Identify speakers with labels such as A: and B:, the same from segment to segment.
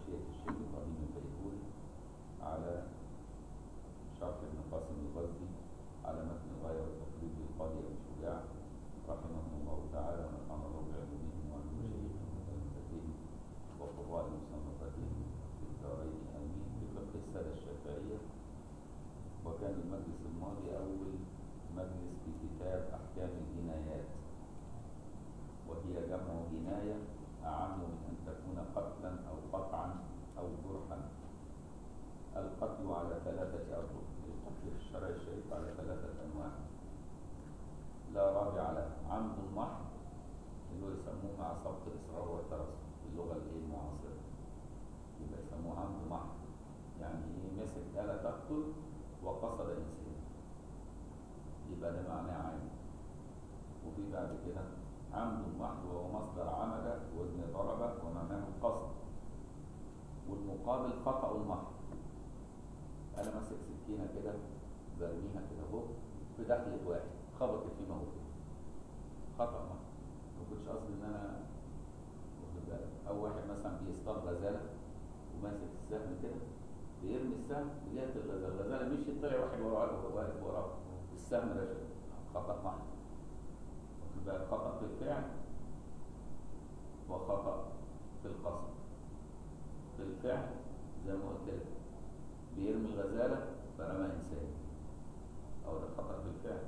A: حاشية الشيخ إبراهيم البيتوري على شرح ابن قاسم الغزي على متن الغاية والتقريب للقاضي أبي شجاع رحمهم الله تعالى ونفعنا الله بعلومهم وعلوم مشايخهم وقراء مصنفاتهم في الدارين آمين في فقه السادة الشافعية وكان المجلس الماضي أول مجلس في كتاب أحكام الجنايات وهي جمع جناية أعم من أن تكون قتلا أو قطعا أو جرحا القتل على ثلاثة أطرق القتل في الشرع الشريف على ثلاثة أنواع لا رابع له عمد محض اللي هو يسموه مع سبق الإصرار والترصد في اللغة الإيه المعاصرة يبقى يسموه عمد محض يعني إيه مسك آلة تقتل وقصد إنسان يبقى ده معناه عين وفي بعد كده عمد محض وهو مصدر عمد وزن ضرب ومعناه القصد والمقابل خطأ المحض انا ماسك سكينه كده برميها كده اهو في دخلة واحد خبطت في موته خطأ محض ما كنتش قصدي ان انا واخد بالك او واحد مثلا بيصطاد غزاله وماسك السهم كده بيرمي السهم في جهه الغزاله الغزاله مشيت طلع واحد وراه واقف وراه السهم رشد خطأ محض واخد بالك خطأ في الفعل وخطأ في القصد في الفعل زي ما قلت لك بيرمي الغزالة فرمى إنسان أو ده خطأ في الفعل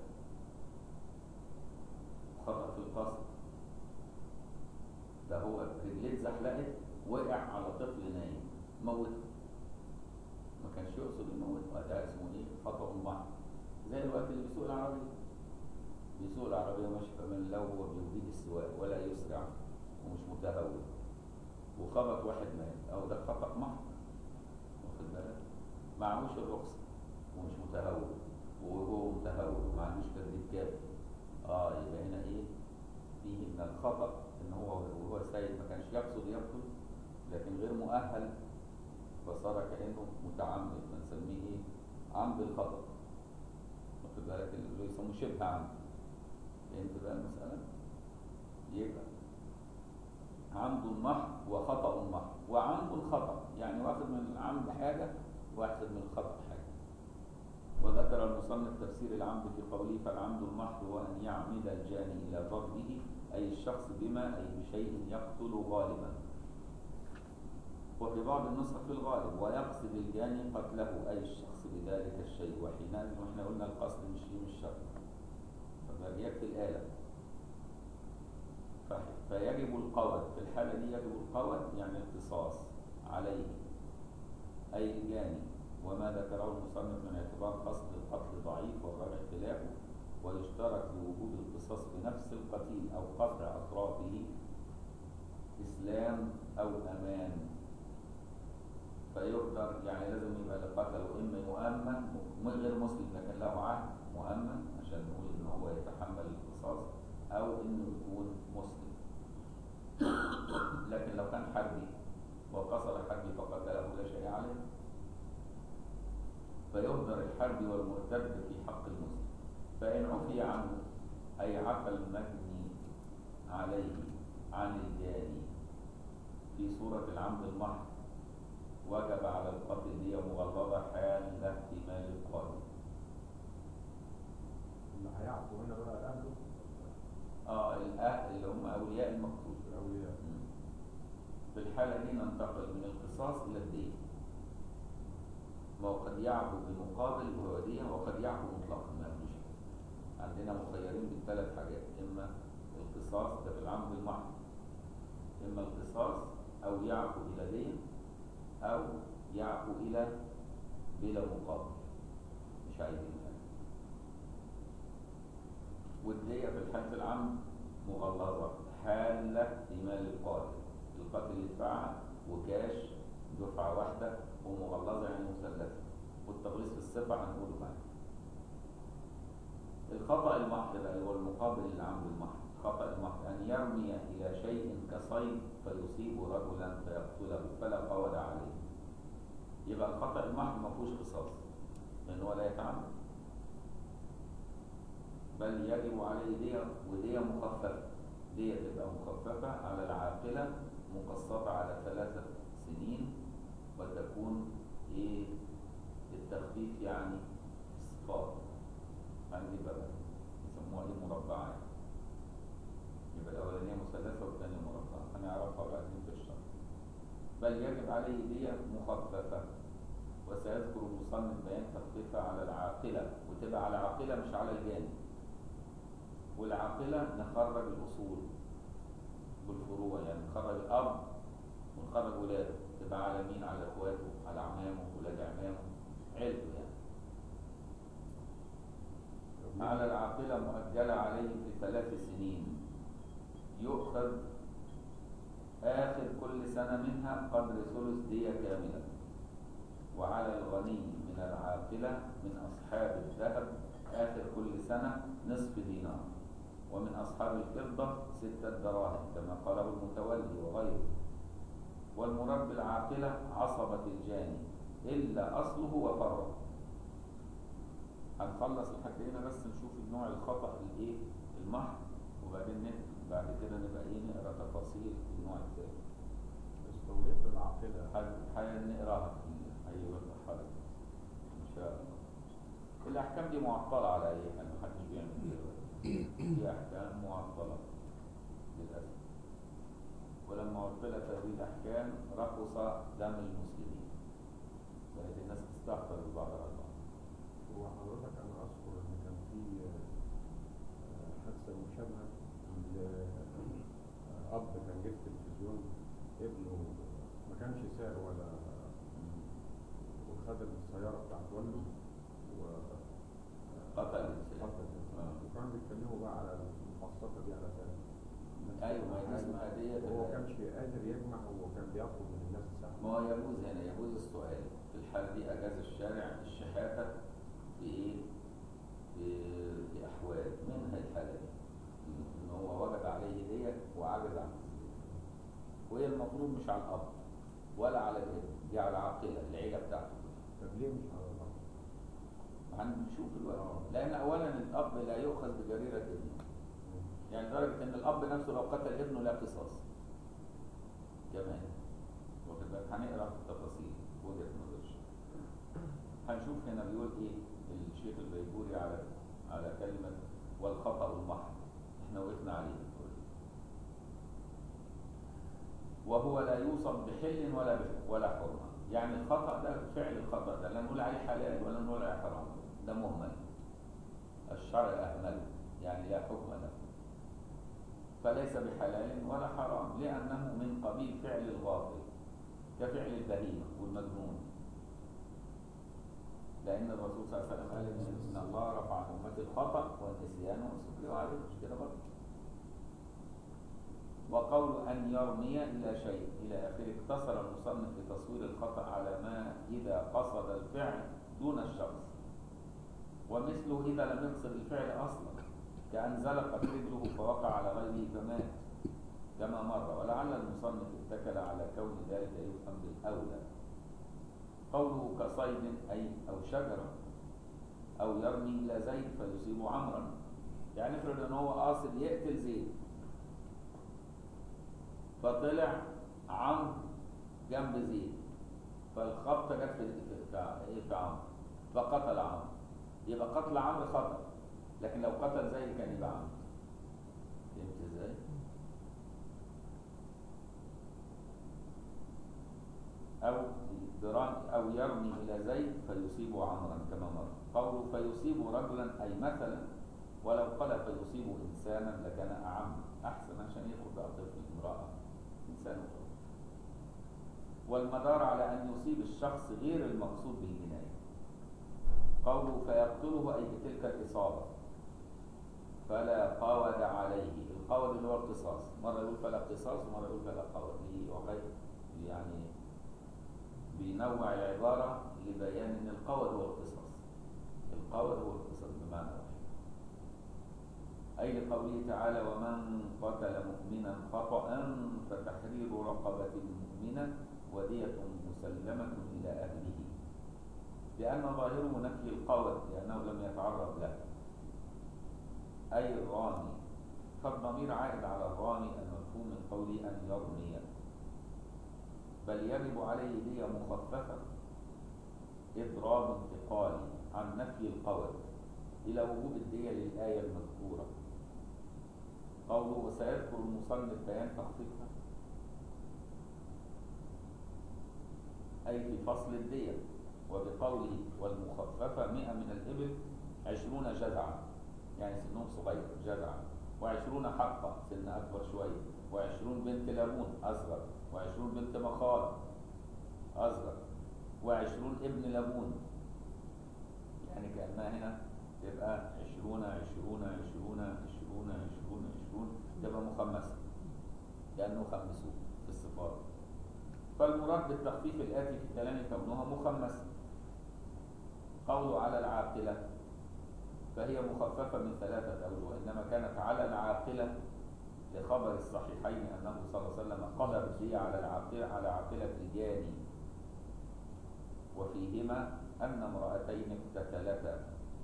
A: خطأ في القصد ده هو رجليه اتزحلقت وقع على طفل نايم موته ما كانش يقصد يموته ده اسمه ايه خطأ محض زي الوقت اللي بيسوق العربية بيسوق العربية ماشي فمن لو هو بيجيد السواق ولا يسرع ومش متهور وخبط واحد مات أو ده خطأ محض واخد بالك معهوش الرخصة ومش متهور وهو متهور وما عندوش تدريب كافي اه يبقى هنا ايه فيه من الخطأ ان هو وهو سايق ما كانش يقصد يقتل لكن غير مؤهل فصار كأنه متعمد بنسميه ايه عمد الخطأ واخد بالك اللي يسموه شبه عمد فهمت بقى المسألة يبقى عمد محض وخطأ محض وعمد الخطأ يعني واخد من العمد حاجة واخد من الخطأ حاجة وذكر المصنف تفسير العمد في قوله فالعمد المحض هو أن يعمد الجاني إلى ضربه أي الشخص بما أي بشيء يقتل غالبا وفي بعض النسخ في الغالب ويقصد الجاني قتله أي الشخص بذلك الشيء وحينئذ واحنا قلنا القصد مش ليه مش شرط فيكفي الآلة فيجب القود في الحالة دي يجب القود يعني القصاص عليه أي الجاني وما ذكره المصنف من اعتبار قصد القتل ضعيف والراجع اختلافه ويشترط لوجوب القصاص بنفس القتيل أو قطع أطرافه إسلام أو أمان فيقدر يعني لازم يبقى اللي قتله إما مؤمن غير مسلم لكن له عهد مؤمن عشان نقول إن هو يتحمل القصاص أو إنه يكون مسلم لكن لو كان حربي وقصد حربي فقتله لا شيء عليه فيهدر الحربي والمرتد في حق المسلم فإن عفي عنه أي عفى المجني عليه عن الجاني في صورة العمد المحض وجب على القتل دي مغلظة حال احتمال القاتل
B: اللي هيعفو هنا بقى اهله
A: اه الاهل اللي هم اولياء المقتول
B: الاولياء
A: في الحالة دي ننتقل من القصاص إلى الدين ما هو قد يعفو بمقابل وهو دية وقد يعفو مطلقا ما فيش عندنا مخيرين بالثلاث حاجات إما القصاص ده في العمد المحض إما القصاص أو يعفو إلى دين أو يعفو إلى بلا مقابل مش عايزين حاجة والدية في الحالة العمد مغلظة حالة احتمال القاتل القاتل يدفعها وكاش دفعة واحدة ومغلظة يعني مثلثة والتغليظ في الصفة هنقوله بعد الخطأ المحض بقى هو المقابل للعمد المحض خطأ المحض أن يرمي إلى شيء كصيد فيصيب رجلا فيقتله فلا قود عليه يبقى الخطأ المحض ما فيهوش قصاص لأن هو لا يتعمد بل يجب عليه دية ودية مخففة دية تبقى مخففة على العاقلة مقسطة على ثلاثة سنين وتكون ايه التخفيف يعني الصفات هنجيبها بقى يسموها ايه مربعات يبقى الاولانيه مثلثه والثانيه مربعه هنعرفها بعدين في الشرح بل يجب عليه دية مخففة وسيذكر المصنف بيان تخفيفها على العاقلة وتبقى على العاقلة مش على الجانب والعاقلة نخرج الأصول بالفروع يعني نخرج الأب ونخرج ولاده تبقى على مين على إخواته على عمامه ولاد عمامه عيلته يعني على العاقلة مؤجلة عليه في ثلاث سنين يؤخذ آخر كل سنة منها قدر ثلث دية كاملة وعلى الغني من العاقلة من أصحاب الذهب آخر كل سنة نصف دينار ومن أصحاب الفضة ستة دراهم كما قاله المتولي وغيره والمراد بالعاقلة عصبة الجاني إلا أصله وفرعه هنخلص الحكاية بس نشوف النوع الخطأ الإيه المحض وبعدين نكتب بعد كده نبقى إيه نقرا تفاصيل النوع الثاني
B: استوليت العاقلة
A: هنقراها في أيوة المرحلة إن شاء الله الأحكام دي معطلة على أي حال محدش بيعمل كده دلوقتي. دي أحكام معطلة للأسف ولما عطلت هذه الأحكام رخص دم المسلمين بقت الناس تستهتر ببعضها البعض
B: هو حضرتك أنا أذكر إن كان في آه، حادثة مشابهة لأب كان جه في التلفزيون ابنه ما كانش سار ولا وخد السيارة بتاعت والده و
A: قتل الإنسان
B: قتل
A: آه.
B: وكانوا بيتكلموا بقى على المخصصة دي على أساس
A: أيوة ما هي اسمها ديت
B: هو ما كانش قادر يجمع هو كان بيطلب من الناس السحب
A: ما هو يجوز هنا يجوز السؤال في الحالة دي أجاز الشارع الشحاتة في إيه؟ في, في أحوال منها الحالة دي إن هو وجد عليه هدية وعجز عن التسليم وهي المفروض مش على الأب ولا على الابن دي على العاقلة العيلة بتاعته
B: طب ليه مش على الله؟
A: هنشوف دلوقتي
B: آه.
A: لأن أولا الأب لا يؤخذ بجريرة ابنه يعني لدرجة إن الأب نفسه لو قتل ابنه لا قصاص كمان واخد بالك هنقرا في التفاصيل وجهة نظر الشيخ هنشوف هنا بيقول إيه الشيخ البيجوري على على كلمة والخطأ المحض احنا وقفنا عليه وهو لا يوصف بحل ولا بح- ولا حرمة يعني الخطأ ده فعل الخطأ ده لا نقول عليه حلال ولا نقول عليه حرام ده مهمل الشرع أهمله يعني لا حكم له فليس بحلال ولا حرام لأنه من قبيل فعل الغافل كفعل البهيمة والمجنون لأن الرسول صلى الله عليه وسلم قال إن إن الله رفع عن أمتي الخطأ والنسيان والسكر عليه مش كده برضه وقول أن يرمي إلى شيء إلى آخره اقتصر المصنف في تصوير الخطأ على ما إذا قصد الفعل دون الشخص ومثله إذا لم يقصد الفعل أصلا كأن زلقت رجله فوقع على غيره فمات كما مر ولعل المصنف اتكل على كون ذلك يفهم بالأولى قوله كصيد أي أو شجرة أو يرمي إلى زيد فيصيب عمرا يعني افرض ان هو قاصد يقتل زيد فطلع عمرو جنب زيد فالخبطه جت في في- في ايه في عمرو فقتل عمرو يبقى قتل عمرو خطأ لكن لو قتل زيد كان يبقى عمرو فهمت ازاي؟ أو بران أو يرمي إلى زيد فيصيب عمرا كما مر قوله فيصيب رجلا أي مثلا ولو قال فيصيب إنسانا لكان أعم أحسن عشان ياخد بقى طفل امرأة إنسان وخلاص. والمدار على أن يصيب الشخص غير المقصود بالجناية قوله فيقتله أي بتلك الإصابة فلا قاود عليه القاود اللي هو القصاص مرة يقول فلا قصاص ومرة يقول فلا قاود ليه وغير يعني بينوع العبارة لبيان أن القول هو القصاص القول هو القصاص بمعنى واحد أي لقوله تعالى ومن قتل مؤمنا خطأ فتحرير رقبة مؤمنة ودية مسلمة إلى أهله لأن ظاهره نفي القول لأنه لم يتعرض له أي الرامي فالضمير عائد على الرامي المفهوم من قوله أن يرمي بل يجب عليه دية مخففة إضراب انتقالي عن نفي القول إلى وجوب الدية للآية المذكورة قوله وسيذكر المصنف بيان تخفيفها أي في فصل الدية وبقوله والمخففة مئة من الإبل عشرون جزعا يعني سنهم صغير جزعا وعشرون حقة سن أكبر شوية وعشرون بنت لبون أصغر وعشرون بنت مخاض أصغر وعشرون ابن لبون يعني كأنها هنا تبقى عشرون عشرون عشرون عشرون عشرون عشرون تبقى مخمسة لأنه خمسوه في الصفات فالمراد بالتخفيف الآتي في الكلام كونها مخمسة قوله على العاقلة فهي مخففة من ثلاثة أوجه إنما كانت على العاقلة لخبر الصحيحين أنه صلى الله عليه وسلم قضى بالدية على العاقلة على عاقلة الجاني وفيهما أن امرأتين اقتتلتا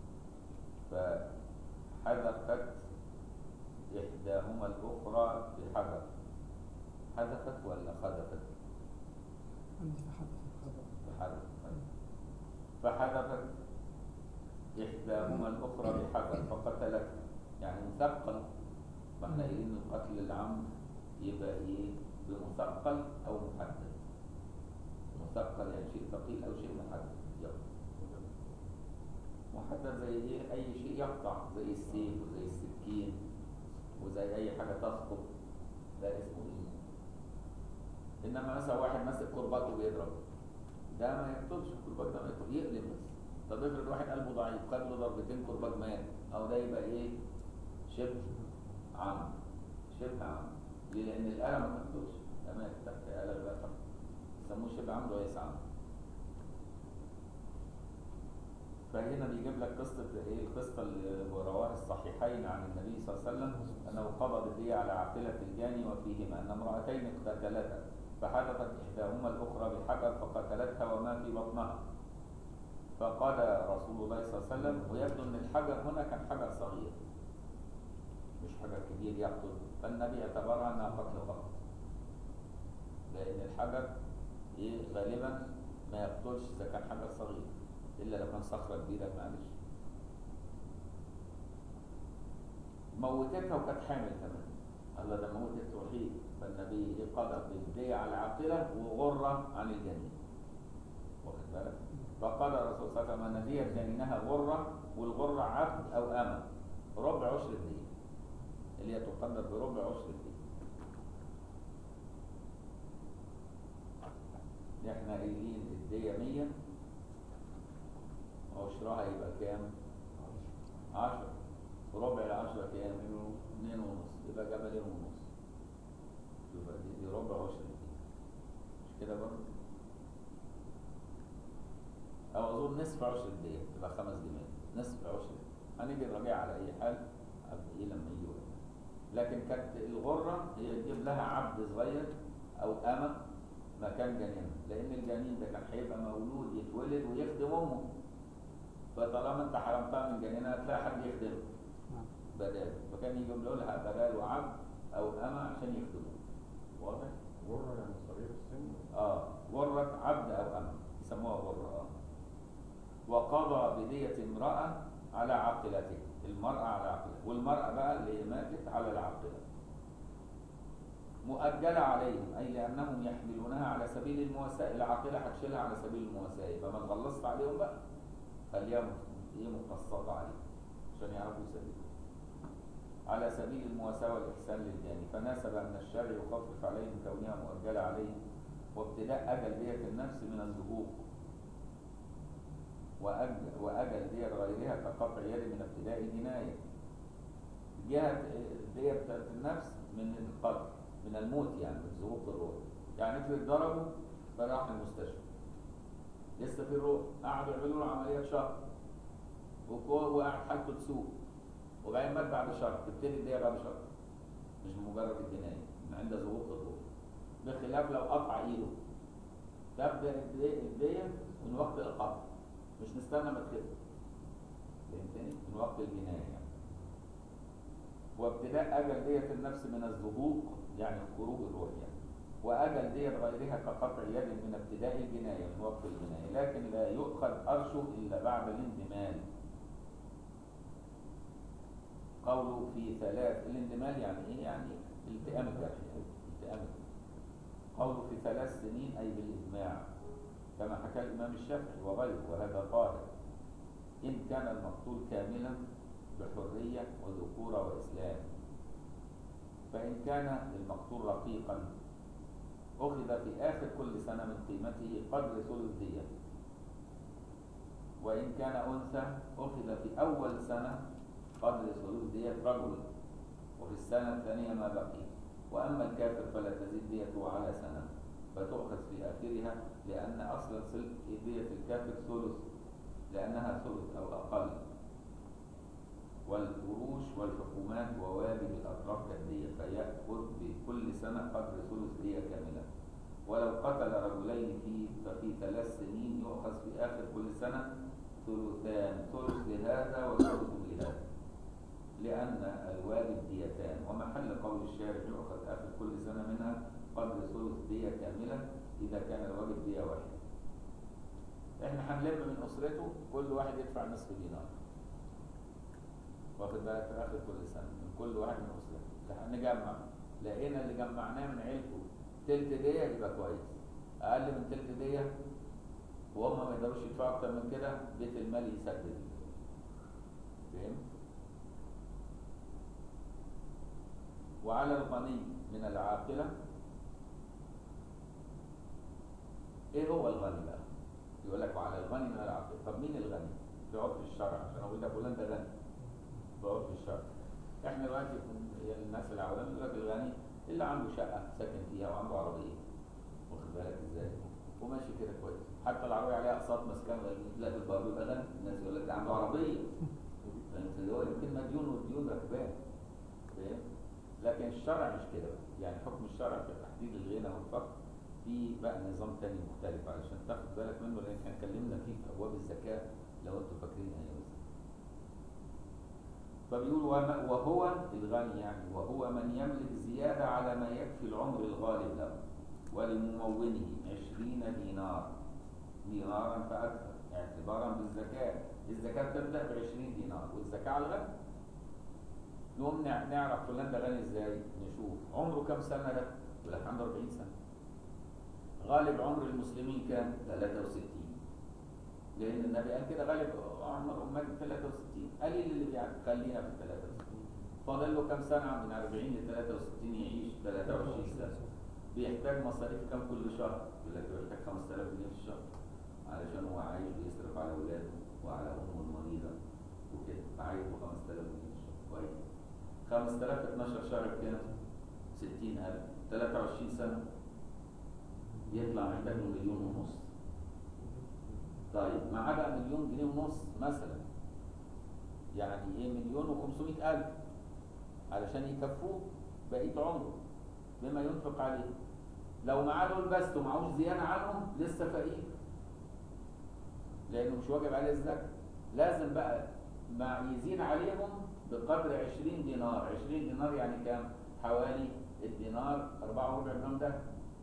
A: فحذفت إحداهما الأخرى بحذف حذفت ولا خذفت؟
C: عندي فحدث الخبر
A: بحذف فحذفت إحداهما الأخرى بحذف فقتلتها يعني مثقل ما احنا قايلين القتل العمد يبقى إيه بمثقل أو محدد مثقل يعني شيء ثقيل أو شيء محدد يلا محدد زي ايه اي شيء يقطع زي السيف وزي السكين وزي اي حاجه تسقط ده اسمه ايه انما مثلا واحد ماسك كرباج وبيضرب ده ما يقتلش الكرباج ده ما يقتل يقلب بس طب افرض واحد قلبه ضعيف خد له ضربتين كرباج مات او ده يبقى ايه شبه عمد شبه عمد ليه لان الاله ما تقتلش ده مات تحت اله غير تقتل يسموه شبه عمد وليس عمد فهنا بيجيب لك قصة ايه القصة اللي رواها الصحيحين عن النبي صلى الله عليه وسلم أنه قضى بالدية على عاقلة الجاني وفيهما أن امرأتين اقتتلتا فحدثت إحداهما الأخرى بحجر فقتلتها وما في بطنها فقال رسول الله صلى الله عليه وسلم ويبدو أن الحجر هنا كان حجر صغير مش حجر كبير يقتل فالنبي اعتبرها أنها قتل فقط لأن الحجر إيه غالبا ما يقتلش إذا كان حجر صغير إلا لو كان صخرة كبيرة معلش موتتها وكانت حامل كمان الله ده موتت وحيد فالنبي قضى بالدية على العاقلة وغرة عن الجنين واخد بالك فقال الرسول صلى الله عليه وسلم أن دية جنينها غرة والغرة عبد أو أمة ربع عشر الدية اللي هي تقدر بربع عشر الدية احنا قايلين الدية 100 عشرها يبقى كام؟ عشرة وربع العشرة كام؟ اتنين ونص يبقى جبلين ونص يبقى دي, دي ربع عشرة دي مش كده برضه؟ أو أظن نصف عشرة دي تبقى خمس جنيه نصف عشرة هنيجي نراجع على أي حال قبل إيه لما يجي وقت لكن كانت الغرة هي تجيب لها عبد صغير أو أمة مكان جنينها لأن الجنين ده كان هيبقى مولود يتولد ويخدم أمه فطالما انت حرمتها من جنينها هتلاقي حد يخدمه
C: نعم
A: بدال فكان يجيب له لها بدال وعبد او امه عشان يخدموه واضح؟
B: غرة يعني صغير السن
A: اه غرة عبد او امه يسموها غرة اه وقضى بدية امرأة على عاقلته المرأة على عاقلة والمرأة بقى اللي ماتت على العاقلة مؤجلة عليهم أي لأنهم يحملونها على سبيل المواساة العاقلة هتشيلها على سبيل المواساة يبقى ما تغلظت عليهم بقى خليها هي مقصرة عليهم عشان يعرفوا يسلموا على سبيل المواساة والإحسان للجاني فناسب أن الشرع يخفف عليهم كونها مؤجلة عليهم وابتداء أجل دية النفس من الزهوق وأجل, وأجل دية غيرها كقطع يد من ابتداء جناية جهة الدية بتاعت النفس من القتل من الموت يعني من زهوق الروح يعني افرض ضربه فراح المستشفى لسه في الروح قعدوا يعملوا له عمليات شهر وكو- وقعد حالته تسوء وبعدين مات بعد شهر تبتدي الدية بعد شهر مش مجرد الجناية من عند زهوق الروح بخلاف لو قطع ايده تبدا الدية الدية من وقت القطع مش نستنى ما تخف فهمتني؟ من وقت الجناية يعني وابتداء أجل دية النفس من الزهوق يعني خروج الروح يعني وأجل دية غيرها كقطع يد من ابتداء الجناية من وقت الجناية لكن لا يؤخذ أرشه إلا بعد الاندمال قوله في ثلاث الاندمال يعني إيه؟ يعني التئام الجرح يعني التئام الجرح. قوله في ثلاث سنين أي بالإجماع كما حكى الإمام الشافعي وغيره وهذا ظاهر إن كان المقتول كاملا بحرية وذكورة وإسلام فإن كان المقتول رقيقا أخذ في آخر كل سنة من قيمته قدر ثلث دية وإن كان أنثى أخذ في أول سنة قدر ثلث دية رجل وفي السنة الثانية ما بقي وأما الكافر فلا تزيد ديته على سنة فتؤخذ في آخرها لأن أصل دية الكافر ثلث لأنها ثلث أو أقل والفروش والحكومات ووالد الأطراف كالدية فيأخذ بكل سنة قدر ثلث دية كاملة ولو قتل رجلين في ففي ثلاث سنين يؤخذ في آخر كل سنة ثلثان ثلث لهذا وثلث لهذا لأن الواجب ديتان ومحل قول الشارع يؤخذ آخر كل سنة منها قدر ثلث دية كاملة إذا كان الواجب دية واحدة احنا هنلم من أسرته كل واحد يدفع نصف دينار واخد بالك في اخر كل سنه من كل واحد من اسرته نجمع لقينا اللي جمعناه من عيلته تلت ديه يبقى كويس اقل من تلت ديه وهم ما يقدروش يدفعوا اكتر من كده بيت المال يسدد فهمت وعلى الغني من العاقله ايه هو الغني بقى يقول لك وعلى الغني من العاقله طب مين الغني في عرف الشرع عشان اقول لك فلان ده غني بعرف الشرع احنا دلوقتي هي الناس العوام يقول لك الغني اللي عنده شقه ساكن فيها وعنده عربيه واخد بالك ازاي وماشي كده كويس حتى العربيه عليها اقساط مسكن لا برضه يبقى غني الناس يقول لك ده عنده عربيه فانت اللي هو يمكن مديون والديون راكباه فاهم لكن الشرع مش كده بقى يعني حكم الشرع في تحديد الغنى والفقر في بقى نظام تاني مختلف علشان تاخد بالك منه لان احنا اتكلمنا فيه في ابواب الزكاه لو انتوا فاكرين ايام الزكاه فبيقول وما- وهو الغني يعني وهو من يملك زيادة على ما يكفي العمر الغالب له ولممونه عشرين دينار دينارا فأكثر اعتبارا بالزكاة الزكاة تبدأ بعشرين دينار والزكاة على الغني نقوم نع- نعرف فلان ده غني ازاي نشوف عمره كام سنة ده يقول لك عنده 40 سنة غالب عمر المسلمين كام 63 لأن النبي قال كده غالب عمر أمتي 63 قليل اللي بيعرف خلينا في 63 فاضل له كام سنة من 40 ل 63 يعيش 23 سنة بيحتاج مصاريف كام كل شهر يقول لك بيحتاج 5000 جنيه في الشهر علشان هو عايش بيصرف على أولاده وعلى أمه المريضة وكده فعايز له 5000 جنيه في الشهر كويس 5000 في 12 شهر بكام؟ 60000 23 سنة يطلع محتاج له مليون ونص طيب معاه بقى مليون جنيه ونص مثلا يعني ايه مليون وخمسمائة ألف علشان يكفوه بقية عمره بما ينفق عليه لو معاه دول بس ومعهوش زيادة عنهم لسه فقير لأنه مش واجب عليه الزكاة لازم بقى مع يزيد عليهم بقدر 20 دينار 20 دينار يعني كام؟ حوالي الدينار 4 وربع جرام دهب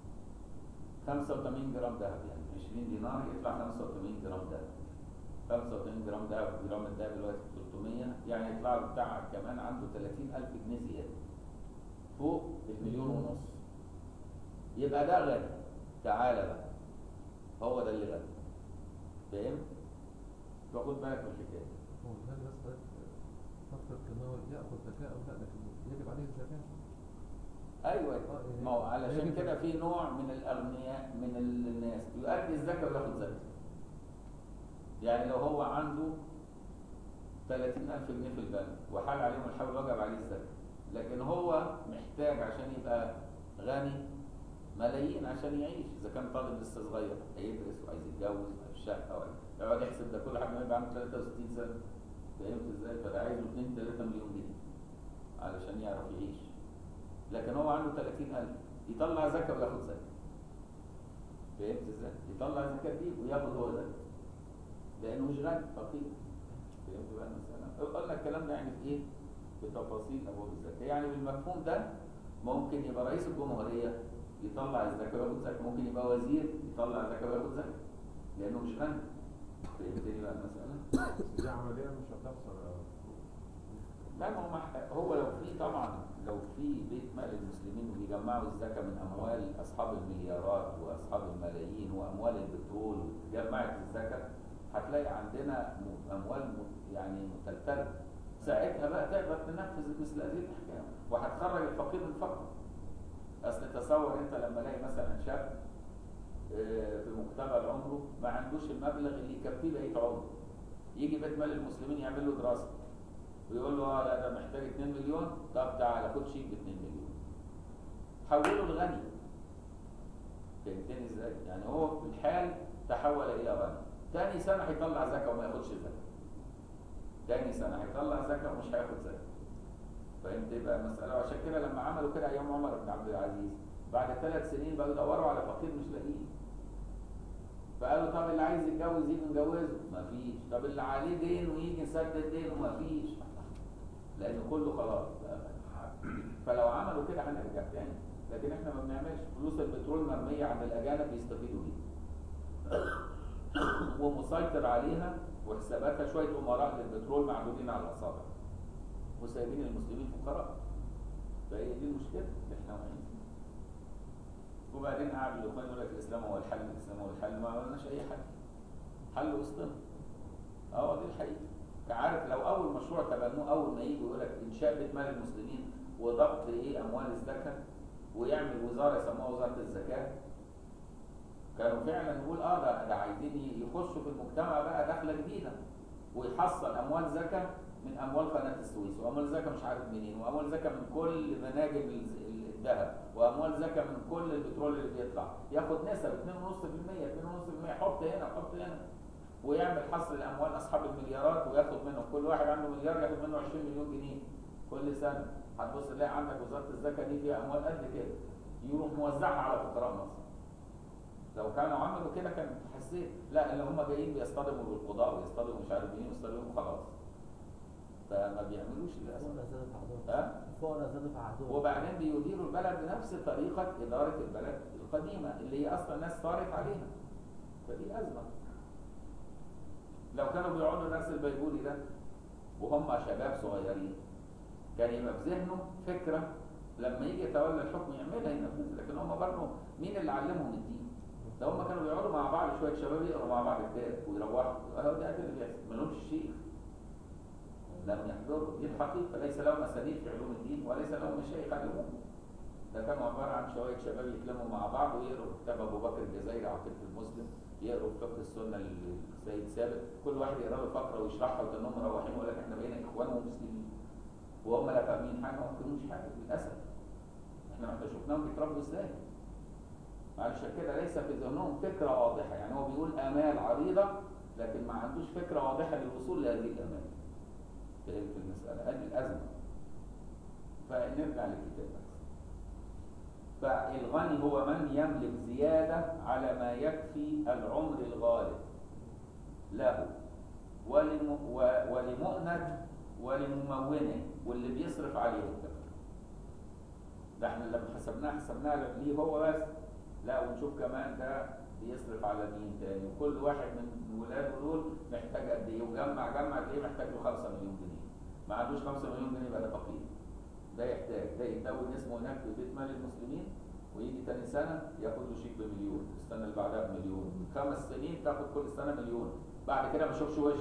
A: 85 جرام ذهب يعني 20 دينار يطلع 85 جرام ذهب 85 جرام ذهب جرام الذهب دلوقتي 300 يعني يطلع له بتاع كمان عنده 30000 جنيه زياده فوق المليون ونص يبقى ده غني تعالى بقى هو ده اللي غني فاهم؟ فخد بالك من الحكايه
D: هو الغني بس حضرتك فكر ان هو ياخذ زكاه او لا لكن يجب عليه الزكاه
A: ايوه
D: آه، يعني
A: ما هو علشان
D: يجب-
A: كده في نوع من الاغنياء من الناس يؤدي الزكاه وياخد زكاه يعني لو هو عنده 30000 جنيه في البنك وحال عليهم الحول وجب عليه الزكاه لكن هو محتاج عشان يبقى غني ملايين عشان يعيش اذا كان طالب لسه صغير هيدرس وعايز يتجوز وعايز شقه وعايز يقعد يحسب ده كل حاجه ما يبقى عنده 63 سنه فهمت ازاي؟ فده عايز له 2 3 مليون جنيه علشان يعرف يعيش لكن هو عنده 30000 يطلع زكاه وياخد زكاه فهمت ازاي؟ يطلع زكاه دي وياخد هو زكاه لانه مش غني فقير فهمت بقى المساله؟ قلنا الكلام ده يعني في ايه؟ في تفاصيل ابواب الزكاه يعني بالمفهوم ده ممكن يبقى رئيس الجمهوريه يطلع الزكاه وياخد زكاه ممكن يبقى وزير يطلع زكاه وياخد زكاه لانه مش غني فهمتني بقى المساله
B: دي عملية مش هتحصل يا
A: لا ما هو مح- هو لو في طبعا لو في بيت مال المسلمين وبيجمعوا الزكاه من اموال اصحاب المليارات واصحاب الملايين واموال البترول جمعت الزكاه هتلاقي عندنا م- اموال م- يعني متلتله ساعتها بقى تقدر تنفذ مثل هذه الاحكام وهتخرج الفقير من فقره اصل تصور انت لما الاقي مثلا شاب آه، في مقتبل عمره ما عندوش المبلغ اللي يكفيه بقيه عمره يجي بيت مال المسلمين يعمل له دراسه ويقول له اه لا ده محتاج 2 مليون طب تعالى خد شيك ب 2 مليون حوله لغني فهمتني ازاي؟ يعني هو في الحال تحول الى غني تاني سنه هيطلع زكاه وما ياخدش زكاه تاني سنه هيطلع زكاه ومش هياخد زكاه فهمت بقى المساله وعشان كده لما عملوا كده ايام عمر بن عبد العزيز بعد ثلاث سنين بقوا يدوروا على فقير مش لاقيين فقالوا طب اللي عايز يتجوز يجي نجوزه مفيش طب اللي عليه دين ويجي نسدد دينه مفيش لان كله خلاص بقى فلو عملوا كده هنرجع تاني لكن احنا ما بنعملش فلوس البترول مرميه عند الاجانب بيستفيدوا بيها ومسيطر عليها وحساباتها شويه امراء للبترول معدودين على الاصابع وسايبين المسلمين فقراء فهي دي المشكله اللي احنا واقعين فيها وبعدين قعد الاخوان يقول لك الاسلام هو الحل الاسلام هو الحل ما عملناش اي حل حل وسطنا اه دي الحقيقه عارف لو اول مشروع تبنوه اول ما يجي يقول لك انشاء بيت مال المسلمين وضبط ايه اموال الزكاه ويعمل وزاره يسموها وزاره الزكاه كانوا فعلا نقول اه ده ده عايزين يخشوا في المجتمع بقى دخله جديده ويحصل اموال زكاه من اموال قناه السويس واموال زكاه مش عارف منين واموال زكاه من كل مناجم الز- الذهب واموال زكاه من كل البترول اللي بيطلع ياخد نسب 2.5% 2.5% حط هنا حط هنا ويعمل حصر لاموال اصحاب المليارات وياخد منهم كل واحد عنده مليار ياخد منه 20 مليون جنيه كل سنه هتبص تلاقي عندك وزاره الزكاه دي فيها اموال قد كده يروح موزعها على فقراء مصر لو كانوا عملوا كده كان حسيت لا اللي هم جايين بيصطدموا بالقضاء ويصطدموا مش عارف مين ويصطدموا خلاص فما بيعملوش للاسف
D: الفقراء زادت عدوهم
A: ها
D: الفقراء زادت عدوهم
A: وبعدين بيديروا البلد بنفس طريقة إدارة البلد القديمة اللي هي أصلا الناس صارت عليها فدي أزمة لو كانوا بيقعدوا نفس البيبولي ده وهم شباب صغيرين كان يبقى في ذهنه فكرة لما يجي يتولى الحكم يعملها ينفذها لكن هم برضه مين اللي علمهم الدين؟ ده هم كانوا بيقعدوا مع بعض شوية شباب يقروا مع بعض كتاب ويروحوا اهو ده اللي بيحصل ملهمش شيخ لم يحضروا دي الحقيقة ليس لهم أسانيد في علوم الدين وليس لهم مشايخ علموهم ده كانوا عبارة عن شوية شباب يتلموا مع بعض ويقروا كتاب أبو بكر الجزائري عقيدة المسلم يقروا فقه السنة للسيد ثابت كل واحد يقرا له فقرة ويشرحها وكأنهم مروحين ويقول لك احنا بقينا إخوان ومسلمين وهم لا فاهمين حاجة وما فهموش حاجة للأسف احنا ما احنا شفناهم بيتربوا ازاي علشان كده ليس في ذهنهم فكرة واضحة يعني هو بيقول آمال عريضة لكن ما عندوش فكرة واضحة للوصول لهذه الآمال في في المسألة هذه الأزمة فنرجع للكتاب بس فالغني هو من يملك زيادة على ما يكفي العمر الغالب له ولم و- ولمؤنة ولممونه واللي بيصرف عليه الكفر ده احنا لما حسبناها حسبناها ليه هو بس لا ونشوف كمان ده بيصرف على مين تاني وكل واحد من ولاده دول محتاج قد ايه وجمع جمع تلاقيه محتاج له 5 مليون جنيه ما عندوش 5 مليون جنيه يبقى ده فقير ده يحتاج ده يتدون اسمه هناك في بيت مال المسلمين ويجي تاني سنة ياخد له شيك بمليون السنة اللي بعدها بمليون خمس سنين تاخد كل سنة مليون بعد كده ما اشوفش وش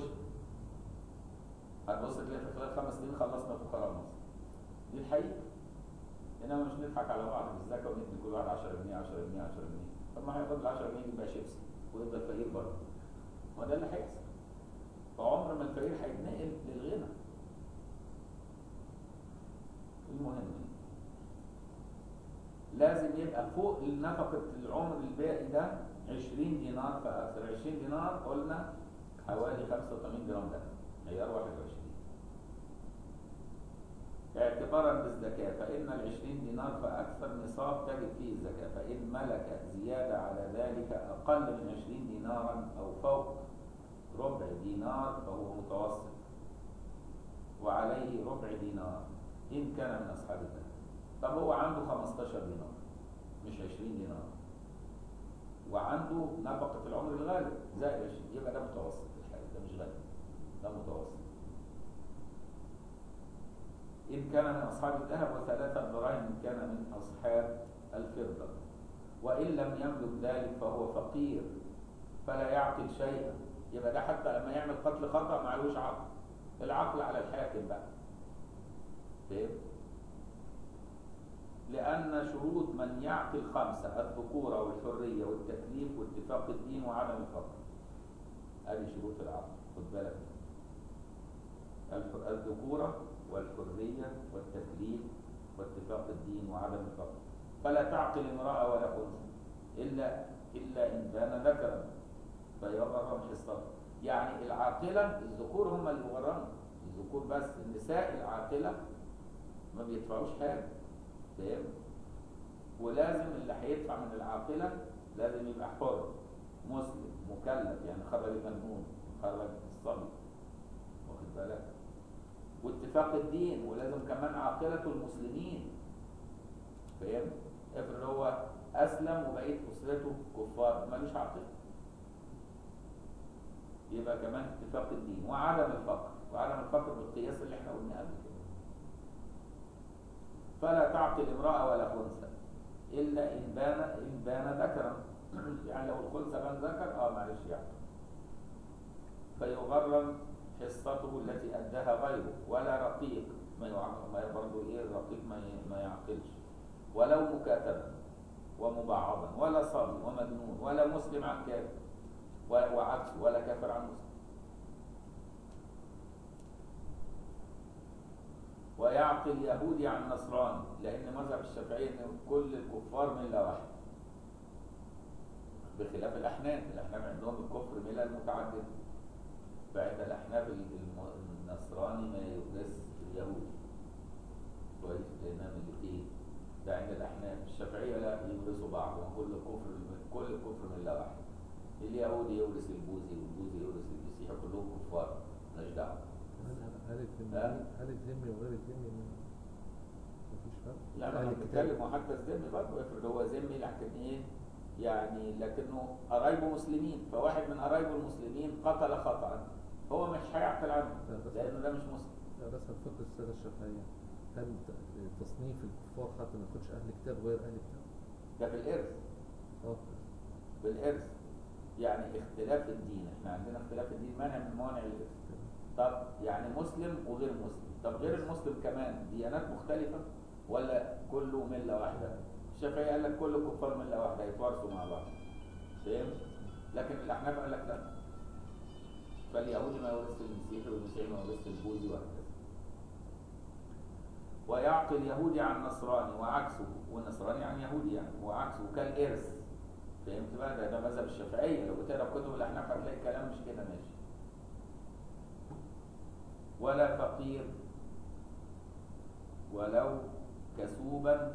A: هتبص تلاقي في خلال خمس سنين خلصنا فقراء مصر دي الحقيقة انما مش نضحك على بعض في الزكاة وندي كل واحد 10 جنيه 10 جنيه 10 جنيه طب ما هياخد ال 10 جنيه يجيب بيها شيبسي ويفضل فقير برضه ما ده اللي هيحصل فعمر ما الفقير هيتنقل للغنى المهم لازم يبقى فوق نفقة العمر الباقي ده 20 دينار فأكثر 20 دينار قلنا حوالي 85 جرام دهب عيار 21 اعتبارا بالزكاة فإن العشرين دينار فأكثر نصاب تجد فيه الزكاة فإن ملك زيادة على ذلك أقل من عشرين دينارا أو فوق ربع دينار فهو متوسط وعليه ربع دينار إن كان من أصحاب الذهب طب هو عنده 15 دينار مش 20 دينار وعنده نفقة العمر الغالب زائد 20 يبقى ده متوسط الحال ده مش غالب ده متوسط إن كان من أصحاب الذهب وثلاثة دراهم إن كان من أصحاب الفضة وإن لم يملك ذلك فهو فقير فلا يعقل شيئا يبقى ده حتى لما يعمل قتل خطأ معلوش عقل العقل على الحاكم بقى فهمت؟ لأن شروط من يعقل خمسة الذكورة والحرية والتكليف واتفاق الدين وعدم الفقر هذه شروط العقل خد بالك الح- الذكورة والحرية والتكليف واتفاق الدين وعدم الفقر فلا تعقل امرأة ولا أنثى إلا إلا إن كان ذكرا فيغرم حصته يعني العاقلة الذكور هم اللي يغرموا الذكور بس النساء العاقلة ما بيدفعوش حاجة فاهم ولازم اللي هيدفع من العاقلة لازم يبقى حر مسلم مكلف يعني خرج المجنون خرج الصبي واخد بالك واتفاق الدين ولازم كمان عاقلة المسلمين فاهم افرض هو اسلم وبقيت اسرته كفار ملوش عاقله يبقى كمان اتفاق الدين وعدم الفقر وعدم الفقر بالقياس اللي احنا قلنا قبل كده فلا تعقل امرأة ولا خنثى إلا إن بان إن بان ذكرا يعني لو الخنثى بان ذكر اه معلش يعني فيغرم حصته التي أداها غيره ولا رقيق ما يعقل ما برضه إيه الرقيق ما ي- ما يعقلش ولو مكاتبا ومبعضا ولا صبي ومجنون ولا مسلم عن كافر و- وعكسه ولا كافر عن مسلم ويعقل يهودي عن نصراني لأن مذهب الشافعية إن كل الكفار ملة واحدة بخلاف الأحناف الأحناف عندهم الكفر ملل متعددة فعند الأحناف الم- النصراني ما يورث اليهودي كويس لأنها ملتين ده عند الأحناف الشافعية لا يورثوا بعض وكل الكفر كل الكفر ملة واحدة اليهودي يورث البوذي والبوذي يورث المسيحي كلهم كفار مالناش دعوة
D: هل الذمي
A: ها؟
D: هل الذمي وغير الذمي ما- مفيش فرق؟
A: لا
D: أهل
A: ما انا
D: الكتاب.
A: بتكلم وحتى الذمي برضه افرض هو ذمي لكن ايه يعني لكنه قرايبه مسلمين فواحد من قرايبه المسلمين قتل خطأ هو مش هيعقل عنه
D: لا، بس-
A: لانه ده مش مسلم
D: لا بس فقه السادة الشافعية هل ت- تصنيف الكفار حتى ما ياخدش أهل كتاب غير أهل كتاب؟
A: ده في الارث
D: اه
A: بالارث يعني اختلاف الدين احنا عندنا اختلاف الدين مانع من موانع الارث طب يعني مسلم وغير مسلم طب غير المسلم كمان ديانات مختلفة ولا كله ملة واحدة الشافعي قال لك كل الكفار ملة واحدة يتوارثوا مع بعض فهمت لكن الأحناف قال لك لا فاليهودي ما يورث المسيحي والمسيحي ما يورث البوذي وهكذا ويعقل يهودي عن نصراني وعكسه والنصراني عن يهودي يعني وعكسه كالإرث فهمت بقى ده ده مذهب الشافعية لو بتقرا في كتب الأحناف هتلاقي الكلام مش كده ماشي ولا فقير ولو كسوبا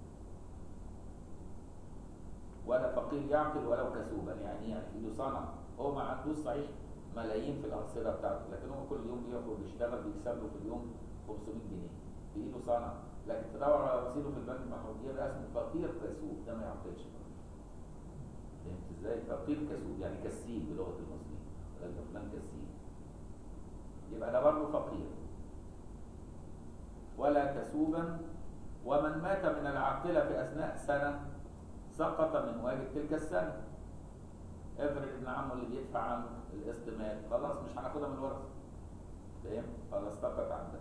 A: ولا فقير يعقل ولو كسوبا يعني يعني في ايده صنع هو ما عندوش صحيح ملايين في الأرصدة بتاعته لكن هو كل يوم بيخرج يشتغل بيكسب له في اليوم 500 جنيه في ايده صنع لكن تدور على رصيده في البنك المحروق يبقى اسمه فقير كسوب ده ما يعقلش فهمت ازاي؟ فقير كسوب يعني كسيب بلغة المصريين قال ده فلان كسيب يبقى ده برضه فقير ولا كسوبا ومن مات من العاقلة في أثناء سنة سقط من واجب تلك السنة افرض ابن عمه اللي بيدفع عنه القسط مات خلاص مش هناخدها من الورثة فاهم؟ خلاص سقط عنده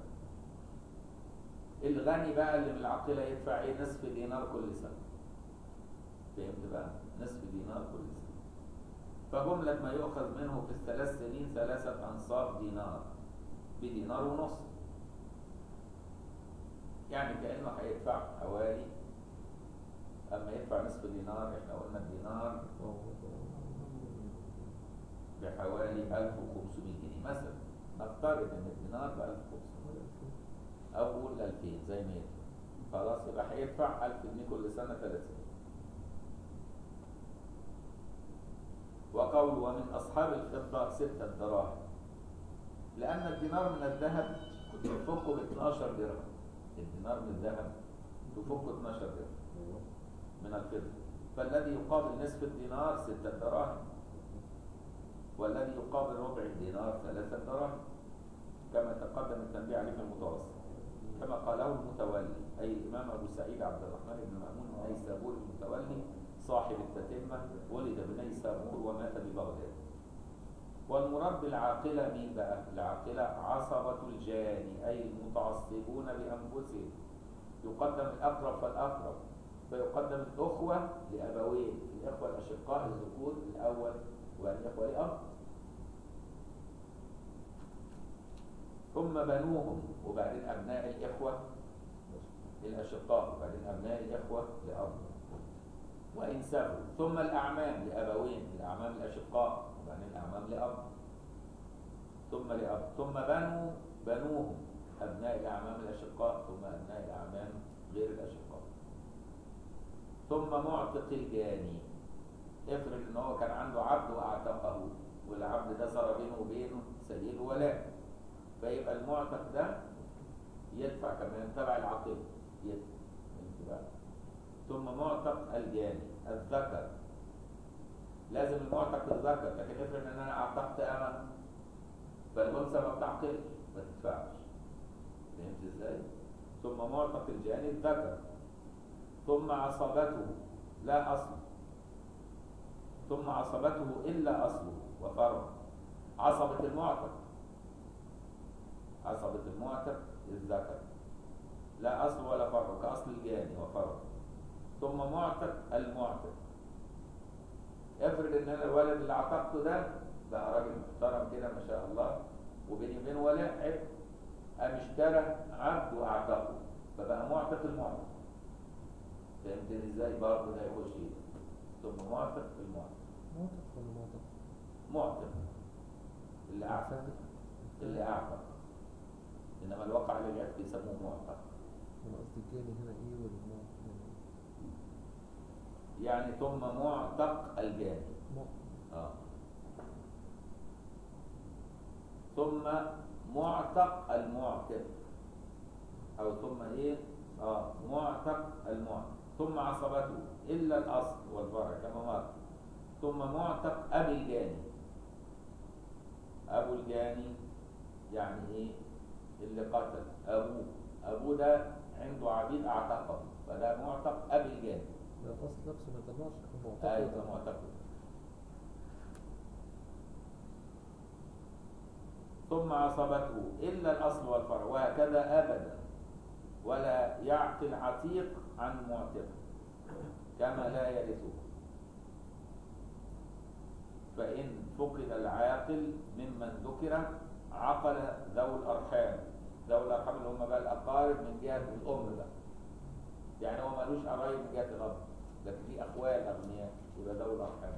A: الغني بقى اللي من العاقلة يدفع ايه نصف دينار كل سنة فهمت بقى؟ نصف دينار كل سنة فجملة ما يؤخذ منه في الثلاث سنين ثلاثة أنصاف دينار بدينار ونص يعني كأنه هيدفع حوالي أما يدفع نصف دينار احنا قلنا الدينار بحوالي 1500 جنيه مثلا نفترض ان الدينار ب 1500 او قول 2000 زي ما يدفع خلاص يبقى هيدفع 1000 جنيه كل سنه ثلاث سنين وقول ومن اصحاب الفضه ستة دراهم لان الدينار من الذهب كنت تفكه ب 12 درهم الدينار من الذهب تفكه 12 درهم من الفضة فالذي يقابل نصف الدينار ستة دراهم والذي يقابل ربع الدينار ثلاثة دراهم كما تقدم التنبيه عليه في المتوسط كما قاله المتولي أي الإمام أبو سعيد عبد الرحمن بن مأمون النيسابوري المتولي صاحب التتمة ولد بنيسابور ومات ببغداد والمراد بالعاقلة مين بقى؟ العاقلة عصبة الجاني أي المتعصبون بأنفسهم يقدم الأقرب فالأقرب فيقدم الأخوة لأبوين الإخوة الأشقاء الذكور الأول والإخوة لأب ثم بنوهم وبعدين أبناء الإخوة الأشقاء وبعدين أبناء الإخوة لأب وإن سابوا ثم الأعمام لأبوين الأعمام الأشقاء وبعدين الأعمام لأب ثم لأب ثم بنو بنوهم أبناء الأعمام الأشقاء ثم أبناء الأعمام غير الأشقاء ثم معتق الجاني افرض ان هو كان عنده عبد واعتقه والعبد ده صار بينه وبينه سيد ولاء فيبقى المعتق ده يدفع كمان تبع العقيد يدفع فهمت بقى؟ ثم معتق الجاني الذكر لازم المعتق الذكر لكن افرض ان انا اعتقت انا فالانثى ما بتعقلش ما تدفعش فهمت ازاي؟ ثم معتق الجاني الذكر ثم عصبته لا اصل ثم عصبته الا اصله وفرع عصبة المعتق عصبة المعتق الذكر لا اصل ولا فرع كاصل الجاني وفرع ثم معتق المعتق افرض ان انا الولد اللي عتقته ده بقى راجل محترم كده ما شاء الله وبيني وبين ولاء عبد قام اشترى عبد واعتقه فبقى معتق المعتق فهمتني ازاي برضه ده يخش هنا ثم معتق المعتق
D: معتق ولا معتق؟
A: معتق اللي اعتق
D: فاهم؟
A: اللي اعتق انما الواقع للعتق يسموه معتق
D: انا قصدي الجاني هنا ايه والمعتق
A: يعني ثم معتق الجاني اه ثم معتق المعتق او ثم ايه اه معتق المعتق ثم عصبته الا الاصل والفرع كما مر ثم معتق ابي الجاني ابو الجاني يعني ايه اللي قتل ابوه ابوه ده عنده عبيد اعتقه فده معتق ابي الجاني
D: لا الاصل نفسه ما يطلعش يكون معتق
A: ايوه
D: ولا-
A: معتقد ثم عصبته الا الاصل والفرع وهكذا ابدا ولا يعقل عتيق عن معتق كما لا يرثه فإن فقد العاقل ممن ذكر عقل ذوي الأرحام ذوي الأرحام اللي هم بقى الأقارب من جهة الأم بقى يعني هو ملوش قرايب من جهة الأب لكن في أخوال أغنياء يبقى ذوي الأرحام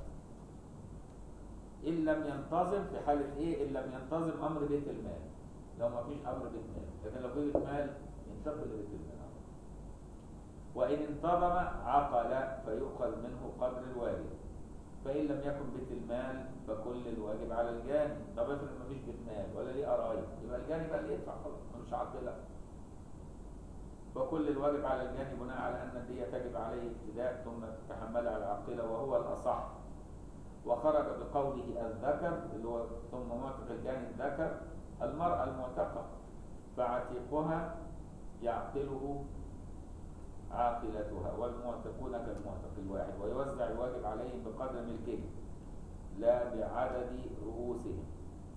A: إن لم ينتظم في حالة إيه؟ إن لم ينتظم أمر بيت المال لو ما فيش أمر بيت مال لكن لو في بيت مال ينتقل لبيت المال وإن انتظم عقل فيؤخذ منه قدر الواجب فإن لم يكن بيت المال فكل الواجب على الجاني طب افرض مفيش بيت مال ولا ليه قرايب يبقى الجاني بقى اللي يدفع خلاص ملوش عاقلة فكل الواجب على الجاني بناء على أن الدية تجب عليه ابتداء ثم تتحملها على العاقلة وهو الأصح وخرج بقوله الذكر اللي هو ثم معتق الجاني الذكر المرأة المعتقة فعتيقها يعقله عاقلتها والمعتقون كالمعتق الواحد ويوزع الواجب عليهم بقدر ملكهم لا بعدد رؤوسهم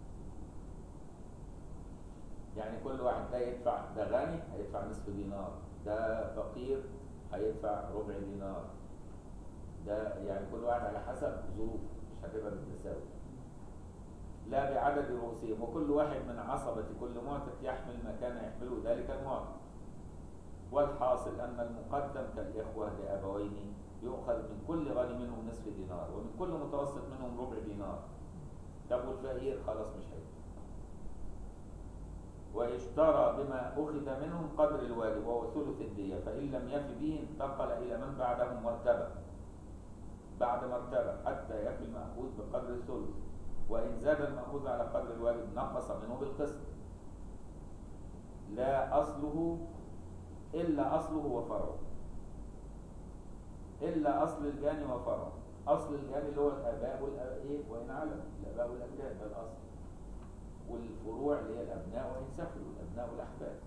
A: يعني كل واحد ده يدفع ده غني هيدفع نصف دينار ده فقير هيدفع ربع دينار ده يعني كل واحد على حسب ظروفه مش هتبقى بالتساوي لا بعدد رؤوسهم وكل واحد من عصبة كل معتق يحمل ما كان يحمله ذلك المعتق والحاصل أن المقدم كالإخوة لأبوين يؤخذ من كل غني منهم نصف دينار ومن كل متوسط منهم ربع دينار طب والفقير خلاص مش هيدفع واشترى بما أخذ منهم قدر الواجب وهو ثلث الدية فإن لم يف به انتقل إلى من بعدهم مرتبة بعد مرتبة حتى يفي المأخوذ بقدر الثلث وإن زاد المأخوذ على قدر الواجب نقص منه بالقسط لا أصله إلا أصله وفرعه إلا أصل الجاني وفرعه أصل الجاني اللي هو الآباء والآباء إيه وإن علم الآباء والأجداد ده الأصل والفروع اللي هي الأبناء وإن سفلوا الأبناء والأحفاد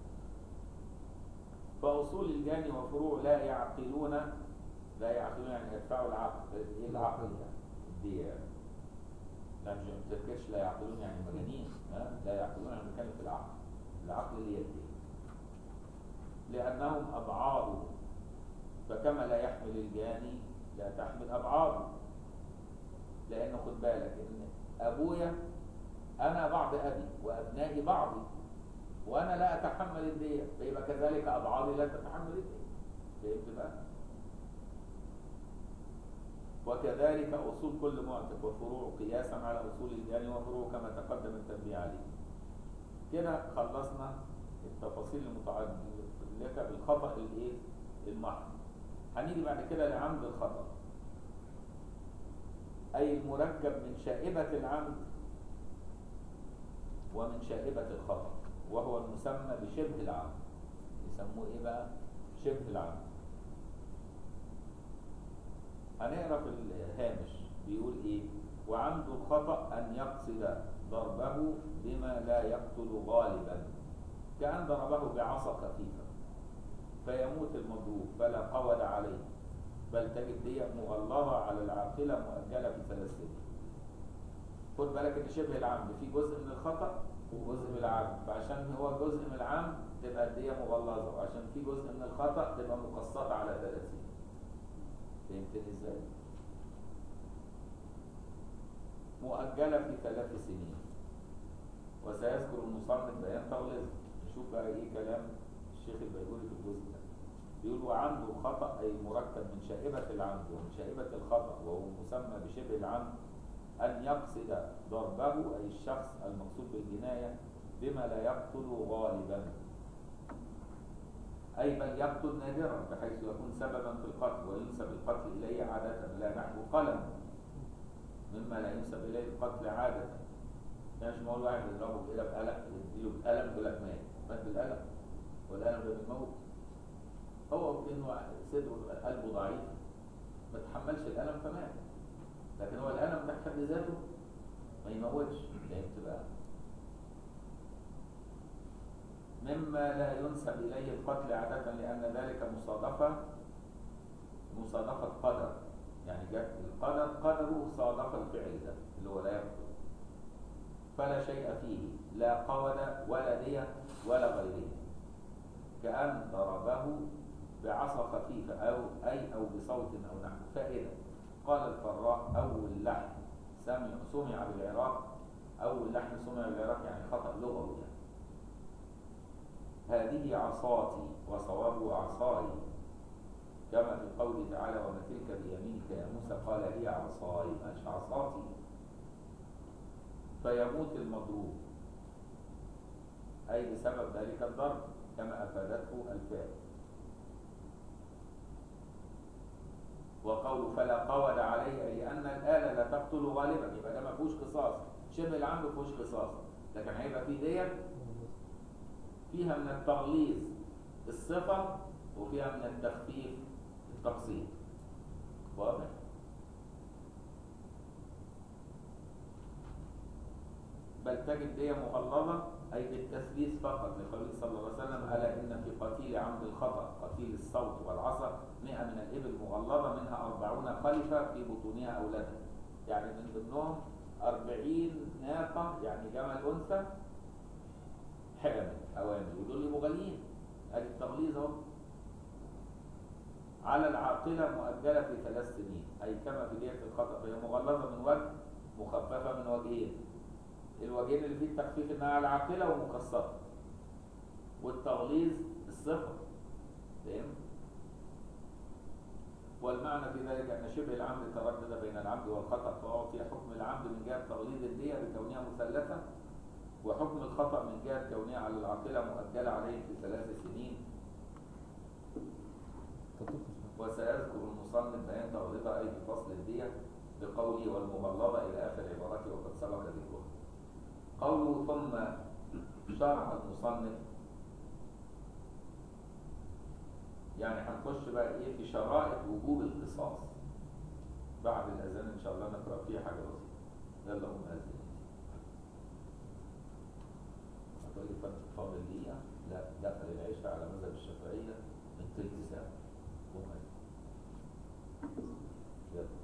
A: فأصول الجاني وفروع لا يعقلون لا يعقلون يعني يدفعوا العقل إيه العقل يعني الدية يعني لا مش ما تفكرش لا يعقلون يعني مجانين ها؟ لا يعقلون يعني بنتكلم في العقل العقل اللي هي الدية لأنهم أبعاد فكما لا يحمل الجاني لا تحمل أبعاده لأنه خد بالك إن أبويا أنا بعض أبي وأبنائي بعضي وأنا لا أتحمل الدية فيبقى كذلك أبعادي لا تتحمل الدية فهمت بقى؟ وكذلك أصول كل معتق وفروع قياسا على أصول الجاني وفروع كما تقدم التنبيه عليه كده خلصنا التفاصيل المتعلقة بالخطأ الايه المحض هنيجي بعد كده لعمد الخطأ أي المركب من شائبة العمد ومن شائبة الخطأ وهو المسمى بشبه العمد يسموه ايه بقى شبه العمد هنقرا في الهامش بيقول ايه وعمد الخطأ أن يقصد ضربه بما لا يقتل غالبا كأن ضربه بعصا خفيفة فيموت المضروب فلا قود عليه بل تجد دي مغلظة على العاقلة مؤجلة في ثلاث سنين خد بالك ان شبه العمد في جزء من الخطأ وجزء من العمد فعشان هو جزء من العمد تبقى الدية مغلظة وعشان في جزء من الخطأ تبقى مقسطة على ثلاث سنين فهمتني ازاي؟ مؤجلة في ثلاث سنين وسيذكر المصنف بيان تغلظ نشوف بقى ايه كلام الشيخ البيقولي في الجزء ده بيقول وعمد الخطأ أي مركب من شائبة العمد ومن شائبة الخطأ وهو مسمى بشبه العمد أن يقصد ضربه أي الشخص المقصود بالجناية بما لا يقتل غالبا أي بل يقتل نادرا بحيث يكون سببا في القتل وينسب القتل إليه عادة لا نحو قلم مما لا ينسب إليه القتل عادة يعني مش معقول واحد يضربه كده بقلم يديله بقلم يقول لك مات مات بالقلم والقلم ده بالموت هو انه صدره قلبه ضعيف ما تحملش الالم فمات لكن هو الالم ده في حد ذاته ما يموتش فهمت بقى مما لا ينسب اليه القتل عاده لان ذلك مصادفه مصادفه قدر يعني جت القدر قدره صادف الفعل ده اللي هو لا يقتل فلا شيء فيه لا قود ولا دية ولا غيره كأن ضربه بعصا خفيفة أو أي أو بصوت أو نحو فائدة قال الفراء أول لحن سمع سمع بالعراق أول لحن سمع بالعراق يعني خطأ لغوي يعني. هذه عصاتي وصوابه عصاي كما في قوله تعالى وما تلك بيمينك يا موسى قال هي عصاي مش عصاتي فيموت المضروب أي بسبب ذلك الضرب كما أفادته الفاء وقوله فلا قود عليه أي لأن الآلة لا تقتل غالبا يبقى ده ما فيهوش قصاص شبه العمد ما فيهوش قصاص لكن هيبقى في دية فيها من التغليظ الصفة وفيها من التخفيف التقسيط واضح؟ بل تجد دية مغلظة أي بالتثليث فقط لقوله صلى الله عليه وسلم ألا إن في قتيل عمد الخطأ قتيل الصوت والعصا مئة من الإبل مغلظة منها أربعون خلفة في بطونها أولادها يعني من ضمنهم أربعين ناقة يعني جمل أنثى حامل أوامر ودول مغالين أدي التغليظ أهو على العاقلة مؤجلة في ثلاث سنين أي كما في دية الخطأ فهي مغلظة من وجه مخففة من وجهين الوجهين اللي فيه التخفيف انها على العاقله ومقسطه والتغليظ الصفه فاهم والمعنى في ذلك ان شبه العمد تردد بين العمد والخطا فاعطي حكم العمد من جهه تغليظ الديه بكونها مثلثه وحكم الخطا من جهه كونها على العاقله مؤجله عليه في ثلاث سنين وسيذكر المصنف بيان تغليظها اي في فصل الديه بقوله والمغلظه الى اخر عبارته وقد سبق ذكرها قوله ثم شرح المصنف يعني هنخش بقى ايه في شرائط وجوب القصاص بعد الاذان ان شاء الله نقرا فيه حاجه بسيطه يلا قوم اذن هتقولي فات- فاضل دقيقه لا دخل العشاء على مذهب الشافعيه من تلت ساعه قوم اذن يلا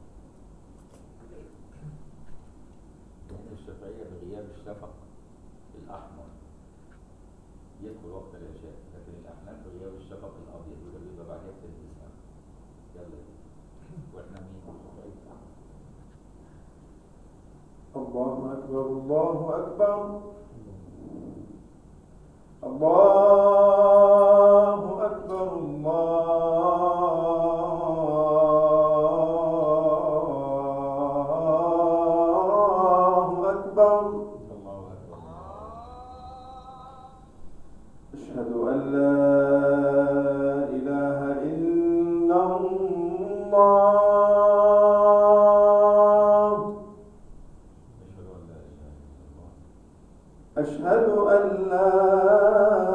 A: عند الشافعيه بغياب الشفق الاحمر يدخل وقت العشاء لكن الاحناف بغياب الشفق الابيض وده بيبقى بعدها بتلت ساعه يلا واحنا مين الشافعيه
B: الله أكبر الله أكبر الله أكبر الله أكبر
A: الله اكبر
B: أشهد أن لا إله إلا الله
A: اشهد ان لا اله الا الله
B: أشهد أن لا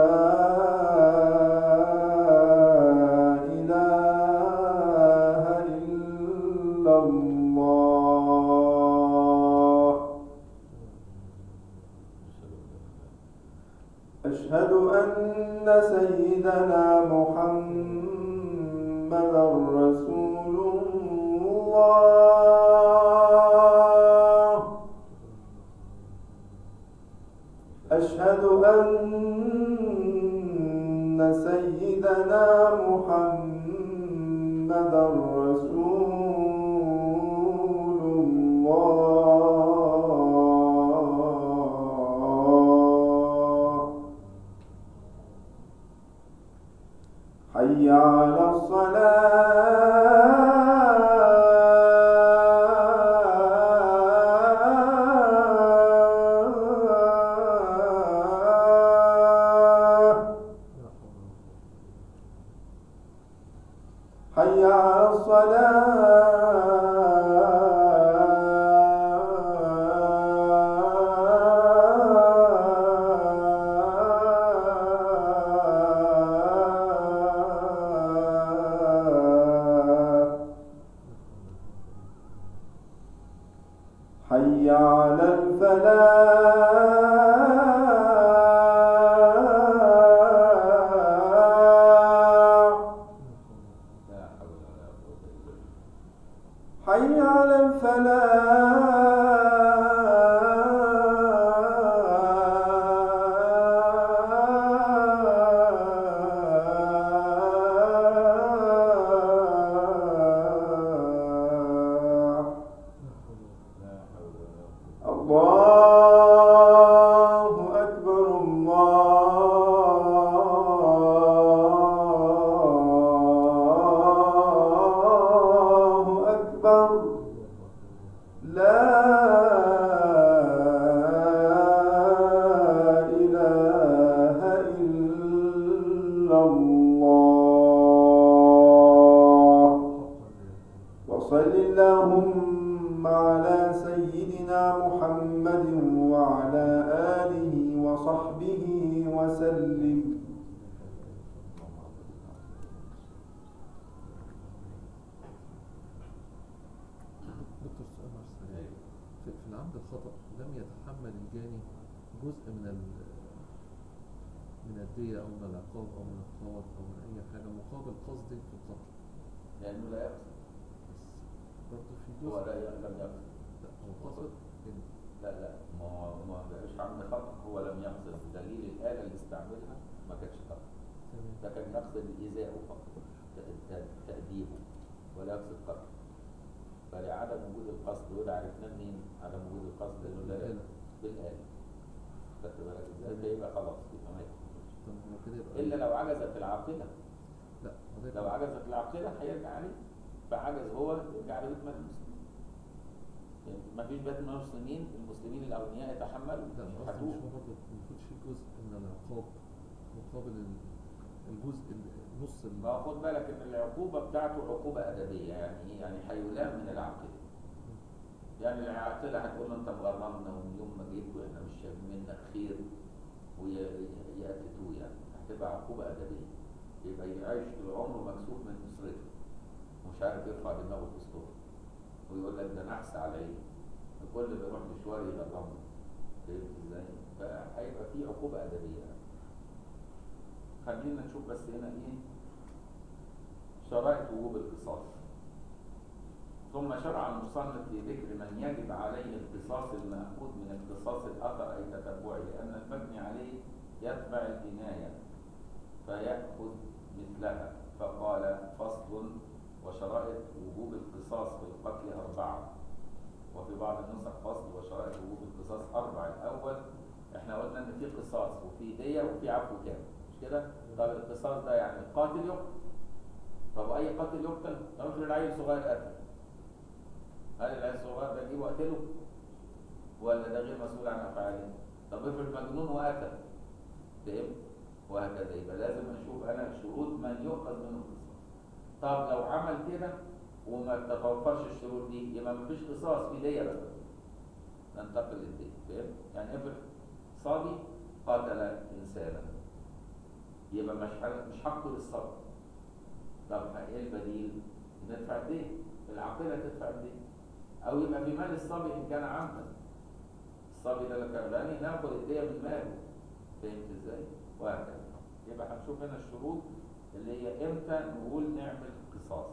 B: إله إلا الله
A: اشهد ان لا اله
B: أشهد أن سيدنا محمدا رسول الله أشهد أن سيدنا محمدا رسول الله حي على الصلاة حي على الصلاة حي على الفلاح
A: لا حول ولا قوه الا بالله
B: حي على الفلاح
A: لا حول ولا قوه
B: الله أكبر الله أكبر لا إله إلا الله وصل اللهم على سيدنا محمد وعلى آله وصحبه وسلم
D: دكتور سؤال معلش سريع. في في العمد الخطأ لم يتحمل الجاني جزء من ال من الدية أو من العقاب أو من القوات أو من أي حاجة مقابل قصد في القتل
A: لانه لا يقصد
D: بس برضه في
A: هو
D: جزء
A: لا ي- لم يقصد
D: لا هو قصد إن
A: لا لا ما هو ما بقاش عمد خطأ هو لم يقصد دليل الآلة اللي استعملها ما كانتش خطأ
D: تمام
A: ده كان يقصد إيذاءه فقط ت- ت- تأديبه ولا يقصد قتله فلعدم وجود القصد وده عرفناه منين؟ عدم وجود القصد لأنه لا
D: بالآلة.
A: بالآلة خدت بالك ازاي؟
D: تمام.
A: فيبقى خلاص يبقى مات
D: طب هو كده يبقى
A: إلا لو عجزت العاقلة
D: لا هو ده
A: لو
D: يبقى-
A: عجزت العاقلة هيرجع عليه فعجز هو يرجع لبيت مال المسلمين يعني ما فيش بيت مال المسلمين المسلمين الأغنياء يتحملوا
D: لا قصدي
A: يحدوه
D: مش هو برضه المفروض في جزء من العقاب مقابل ال- الجزء ال- نص ال-
A: ما هو خد بالك ان العقوبه بتاعته عقوبه ادبيه يعني ايه؟ يعني هيلام من العاقله. يعني العاقله هتقول له انت مغرمنا ومن يوم ما جيت واحنا مش شايفين منك خير ويأتتوه يعني هتبقى عقوبه ادبيه. يبقى يعيش طول عمره مكسوف من اسرته ومش عارف يرفع دماغه في وسطهم ويقول لك ده نحس على عيني كل ما يروح مشوار يغرمه فهمت ازاي؟ فهيبقى في عقوبة أدبية يعني. خلينا نشوف بس هنا ايه شرائط وجوب القصاص ثم شرع المصنف في ذكر من يجب عليه القصاص المأخوذ من اقتصاص الأثر أي تتبعه لأن المبني عليه يتبع الجناية فيأخذ مثلها فقال فصل وشرائط وجوب القصاص في القتل أربعة وفي بعض النسخ فصل وشرائط وجوب القصاص أربع الأول احنا قلنا إن في قصاص وفي دية وفي عفو كامل مش كده؟ طب القصاص ده يعني القاتل يقتل طب أي قاتل يقتل؟ طب افرض عيل صغير قتل هل العيل الصغير ده اجيبه اقتله؟ ولا ده غير مسؤول عن أفعاله؟ طب افرض مجنون وقتل فهمت؟ وهكذا يبقى لازم أشوف أنا شروط من يؤخذ منه القصاص طب لو عمل كده وما تتوفرش الشروط دي يبقى مفيش قصاص في دية بقى ننتقل للدية فهمت؟ يعني افرض صبي قتل إنسانا يبقى مش حق- مش حقه للصبي طب ايه البديل؟ ندفع الدين العاقلة تدفع الدين أو يبقى في مال الصبي إن كان عمدا الصبي ده اللي كان غني ناخد الدية من ماله فهمت ازاي؟ وهكذا يبقى هنشوف هنا الشروط اللي هي امتى نقول نعمل قصاص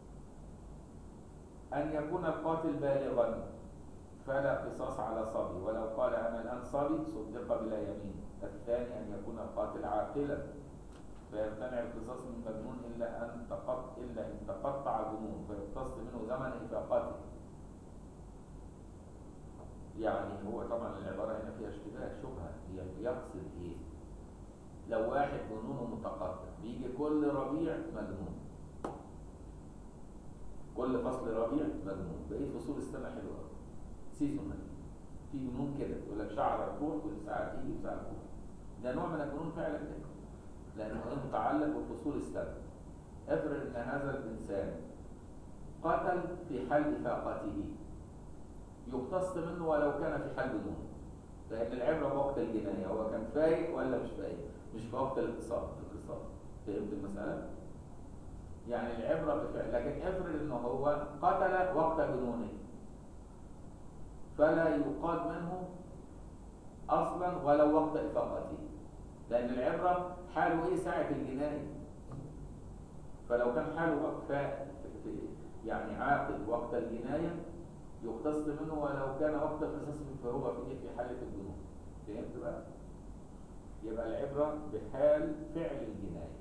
A: أن يكون القاتل بالغا فلا قصاص على صبي ولو قال أنا الآن صبي صدق بلا يمين الثاني أن يكون القاتل عاقلا فيمتنع القصاص من مجنون إلا أن تقط إلا إن تقطع جنون فيقتص منه زمن إفاقته يعني هو طبعا العبارة هنا فيها اشتباه شبهة يعني يقصد إيه؟ لو واحد جنونه متقطع بيجي كل ربيع مجنون كل فصل ربيع مجنون بقيت فصول السنة حلوة أوي. سيزونال في جنون كده يقول لك شعر تروح وساعة تيجي وساعة تروح ده نوع من الجنون فعلا كده لأنه غير متعلق بفصول السنة افرض أن هذا الإنسان قتل في حال إفاقته يقتص منه ولو كان في حال جنون لأن العبرة بوقت الجناية هو كان فايق ولا مش فايق مش في وقت الاقتصاد الاقتصاد فهمت المسألة؟ يعني العبرة بفعل لكن افرض انه هو قتل وقت جنونه فلا يقاد منه اصلا ولو وقت افاقته لان العبرة حاله ايه ساعة الجناية فلو كان حاله فا- في- يعني عاقل وقت الجناية يقتص منه ولو كان وقت القصاص فهو في إيه؟ في حالة الجنون فهمت بقى؟ يبقى العبرة بحال فعل الجناية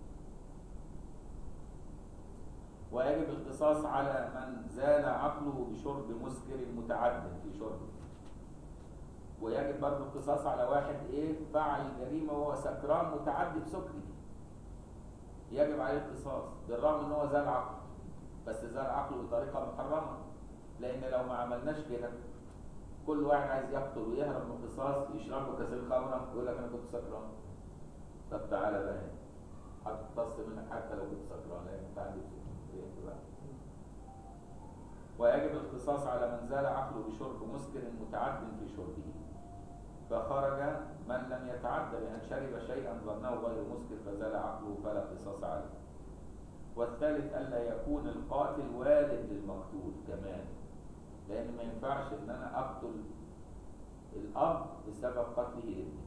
A: ويجب القصاص على من زال عقله بشرب مسكر متعد في شربه ويجب برضه القصاص على واحد ايه فعل الجريمه وهو سكران متعدي بسكره يجب عليه القصاص بالرغم ان هو زال عقله بس زال عقله بطريقه محرمه لان لو ما عملناش كده كل واحد عايز يقتل ويهرب من القصاص يشرب له كاسين خمره يقول لك انا كنت سكران طب تعالى بقى هنا. هتقتص منك حتى لو كنت سكران لان متعدي بسكره فهمت بقى ويجب القصاص على من زال عقله بشرب مسكر متعد في شربه فخرج من لم يتعد بأن شرب شيئا ظنه غير مسكر فزال عقله فلا قصاص عليه والثالث ألا يكون القاتل والد للمقتول كمان لأن ما ينفعش إن أنا أقتل الأب بسبب قتله ابنه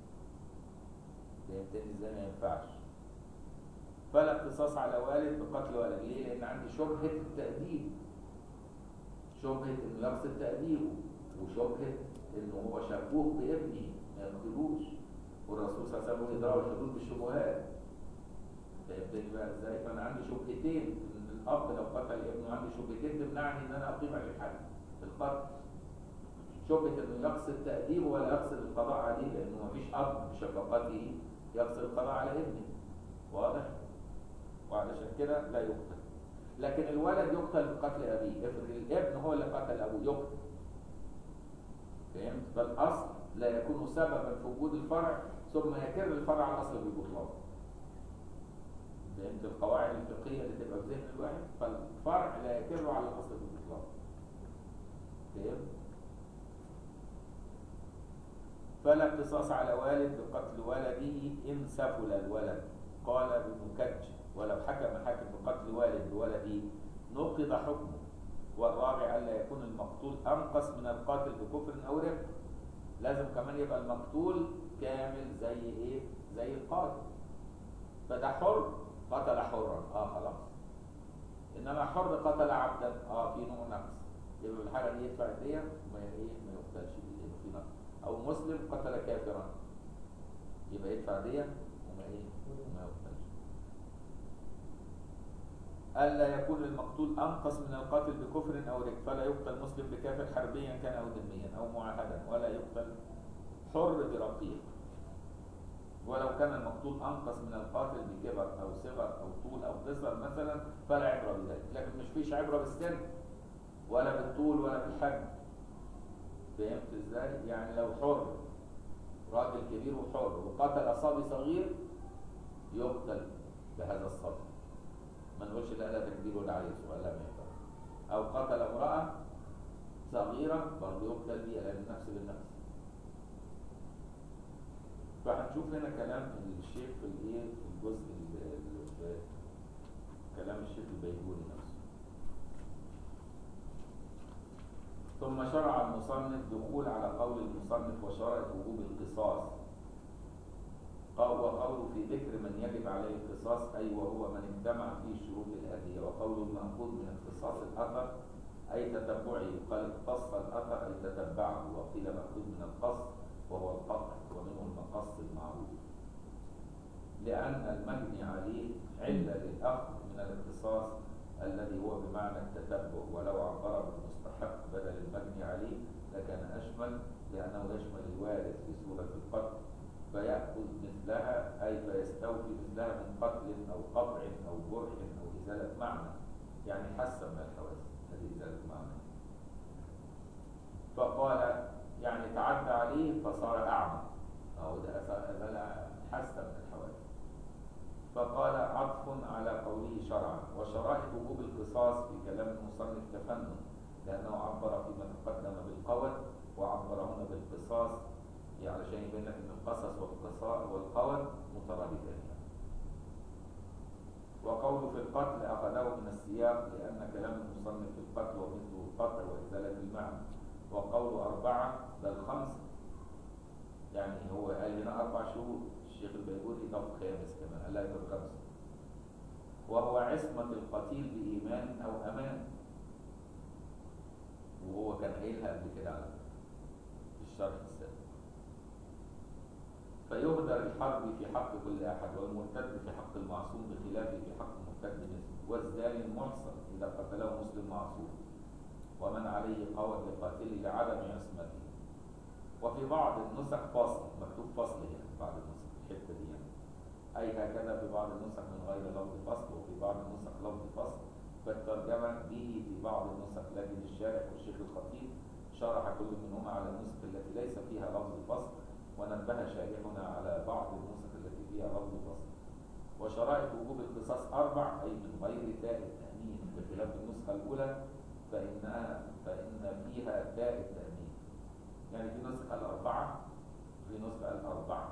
A: فهمتني إزاي ما ينفعش فلا قصاص على والد بقتل ولد ليه؟ لأن عندي شبهة التأديب شبهة إنه يقصد تأديبه وشبهة إنه هو شبوه بابنه ما يقتلوش والرسول صلى الله عليه وسلم يدرع الحدود بالشبهات فهمتني بقى ازاي؟ فأنا عندي شبهتين إن الأب لو قتل ابنه عندي شبهتين تمنعني إن أنا أقيم عليه الحد في القتل شبهة إنه يقصد تأديبه ولا يقصد القضاء عليه لأنه مفيش أب بشفقته يقصد القضاء على ابنه واضح؟ وعلشان كده لا يقتل لكن الولد يقتل بقتل أبيه افرض الابن هو اللي قتل أبوه يقتل فهمت؟ فالأصل لا يكون سببا في وجود الفرع ثم يكر الفرع على الأصل بالبطلان فهمت القواعد الفقهية اللي تبقى في ذهن الواحد فالفرع لا يكر على الأصل بالبطلان فهمت؟ فلا قصاص على والد بقتل ولده إن سفل الولد قال بمكج ولو حكم حاكم بقتل والد بولده نقض حكمه والرابع ألا يكون المقتول أنقص من القاتل بكفر أو رق لازم كمان يبقى المقتول كامل زي إيه؟ زي القاتل فده حر قتل حرا اه خلاص انما حر قتل عبدا اه في نوع نقص يبقى في الحاله دي يدفع الديه وما ايه ما يقتلش يبقى في نقص او مسلم قتل كافرا يبقى يدفع ديه وما ايه ما يقتلش ألا يكون المقتول أنقص من القاتل بكفر أو رك فلا يقتل مسلم بكافر حربيا كان أو ذميا أو معاهدا ولا يقتل حر برقيق ولو كان المقتول أنقص من القاتل بكبر أو صغر أو طول أو قصر مثلا فلا عبرة بذلك لكن مش فيش عبرة بالسن ولا بالطول ولا بالحجم فهمت ازاي؟ يعني لو حر راجل كبير وحر وقتل صبي صغير يقتل بهذا الصبي ما نقولش لا لا ده كبير ولا عيل صغير لا ما ينفعش او قتل امرأة صغيرة برضه يقتل بيها لأن النفس بالنفس فهنشوف هنا كلام الشيخ في الايه في الجزء ال- ال- في كلام الشيخ البيجوري نفسه ثم شرع المصنف دخول على قول المصنف وشرط وجوب القصاص قال وقوله في ذكر من يجب عليه القصاص أي وهو من اجتمع فيه شروط الأدية وقول المأخوذ من اختصاص الأثر أي تتبعه قال اقتص الأثر أي تتبعه وقيل مأخوذ من القص وهو القطع ومنه المقص المعروف لأن المجني عليه علة للأخذ من الاختصاص الذي هو بمعنى التتبع ولو عبر بالمستحق بدل المجني عليه لكان أشمل لأنه يشمل الوارث في سورة القتل فيأخذ مثلها أي فيستوفي مثلها من قتل أو قطع أو جرح أو إزالة معنى يعني حسن من الحواس هذه إزالة معنى فقال يعني تعدى عليه فصار أعمى أو ده أثر- ده حسن من الحواس فقال عطف على قوله شرعا وشرائط وجوب القصاص في كلام المصنف تفنن لأنه عبر فيما تقدم بالقول وعبر هنا بالقصاص يعني علشان يبين لك ان القصص والقصاء والقول مترادفان وقوله في القتل أخذه من السياق لأن كلام المصنف في القتل ومثله القطع وإزالة المعنى وقول أربعة بل خمسة يعني هو قال هنا أربع شهور الشيخ البيجوري ضاف خامس كمان قال لا يبقى خمسة وهو عصمة القتيل بإيمان أو أمان وهو كان قايلها قبل كده على فكرة في الشرح السابق فيهدر الحرب في حق كل أحد والمرتد في حق المعصوم بخلافه في حق المرتد مثله والزاني المحصن إذا قتله مسلم معصوم ومن عليه قول بقاتله لعدم عصمته وفي بعض النسخ فصل مكتوب فصل هنا في بعض النسخ الحتة دي يعني. أي هكذا في بعض النسخ من غير لفظ فصل وفي بعض النسخ لفظ فصل فالترجمة به في بعض النسخ لكن الشارح والشيخ الخطيب شرح كل منهما على النسخ التي ليس فيها لفظ فصل ونبه شارحنا على بعض النسخ التي فيها لفظ فصل وشرائط وجوب القصاص أربع أي من غير تاء التأمين بخلاف النسخة الأولى فإنها فإن فيها تاء التأمين يعني في نسخة الأربعة في نسخة الأربعة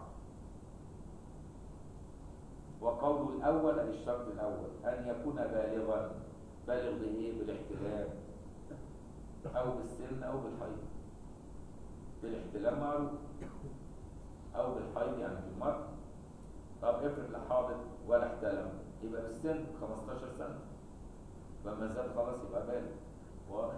A: وقول الأول أي الشرط الأول أن يكون بالغا بالغ بإيه؟ بالاحتلام أو بالسن أو بالحيض بالاحتلام معروف أو بالحيض يعني بالمرض طب افرض لا حاضر ولا احتلم يبقى بالسن 15 سنة لما زاد خلاص يبقى بالغ واضح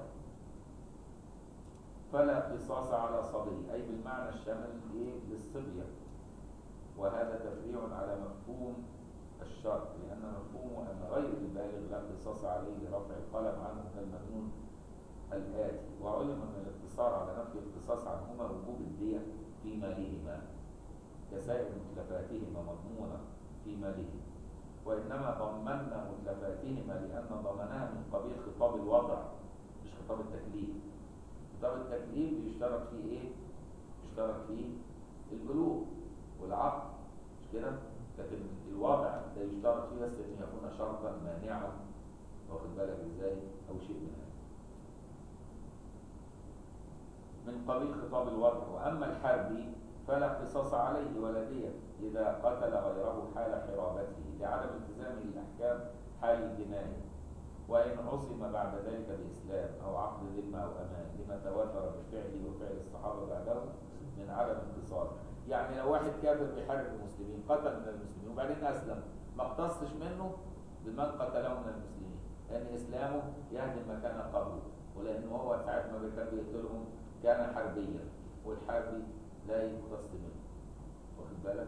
A: فلا قصاص على صبي أي بالمعنى الشامل إيه للصبية وهذا تفريع على مفهوم الشرط لأن مفهومه أن غير البالغ لا قصاص عليه لرفع القلم عنه كالمجنون الآتي وعلم من الاقتصار على نفي القصاص عنهما وجوب الدية في مالهما كسائر متلفاتهما مضمونة في مالهما وإنما ضمنا متلفاتهما لأن ضمنها من قبيل خطاب الوضع مش خطاب التكليف خطاب التكليف بيشترط فيه إيه؟ يشترط فيه البلوغ والعقل مش كده؟ لكن الوضع ده يشترط فيه بس ان يكون شرطا مانعا واخد بالك ازاي او شيء من هذا من قبيل خطاب الوضع واما الحربي فلا قصاص عليه ولا دية إذا قتل غيره حال حرابته لعدم التزامه الأحكام حال الجناية وإن عصم بعد ذلك بإسلام أو عقد ذمة أو أمان لما تواتر بفعله وفعل الصحابة بعده من عدم القصاص يعني لو واحد كافر بيحارب المسلمين قتل من المسلمين وبعدين أسلم ما اقتصش منه بمن قتله من المسلمين لأن إسلامه يهدم ما كان قبله ولأن هو ساعة ما كان بيقتلهم كان حربيا والحربي لا يقتص منه واخد بالك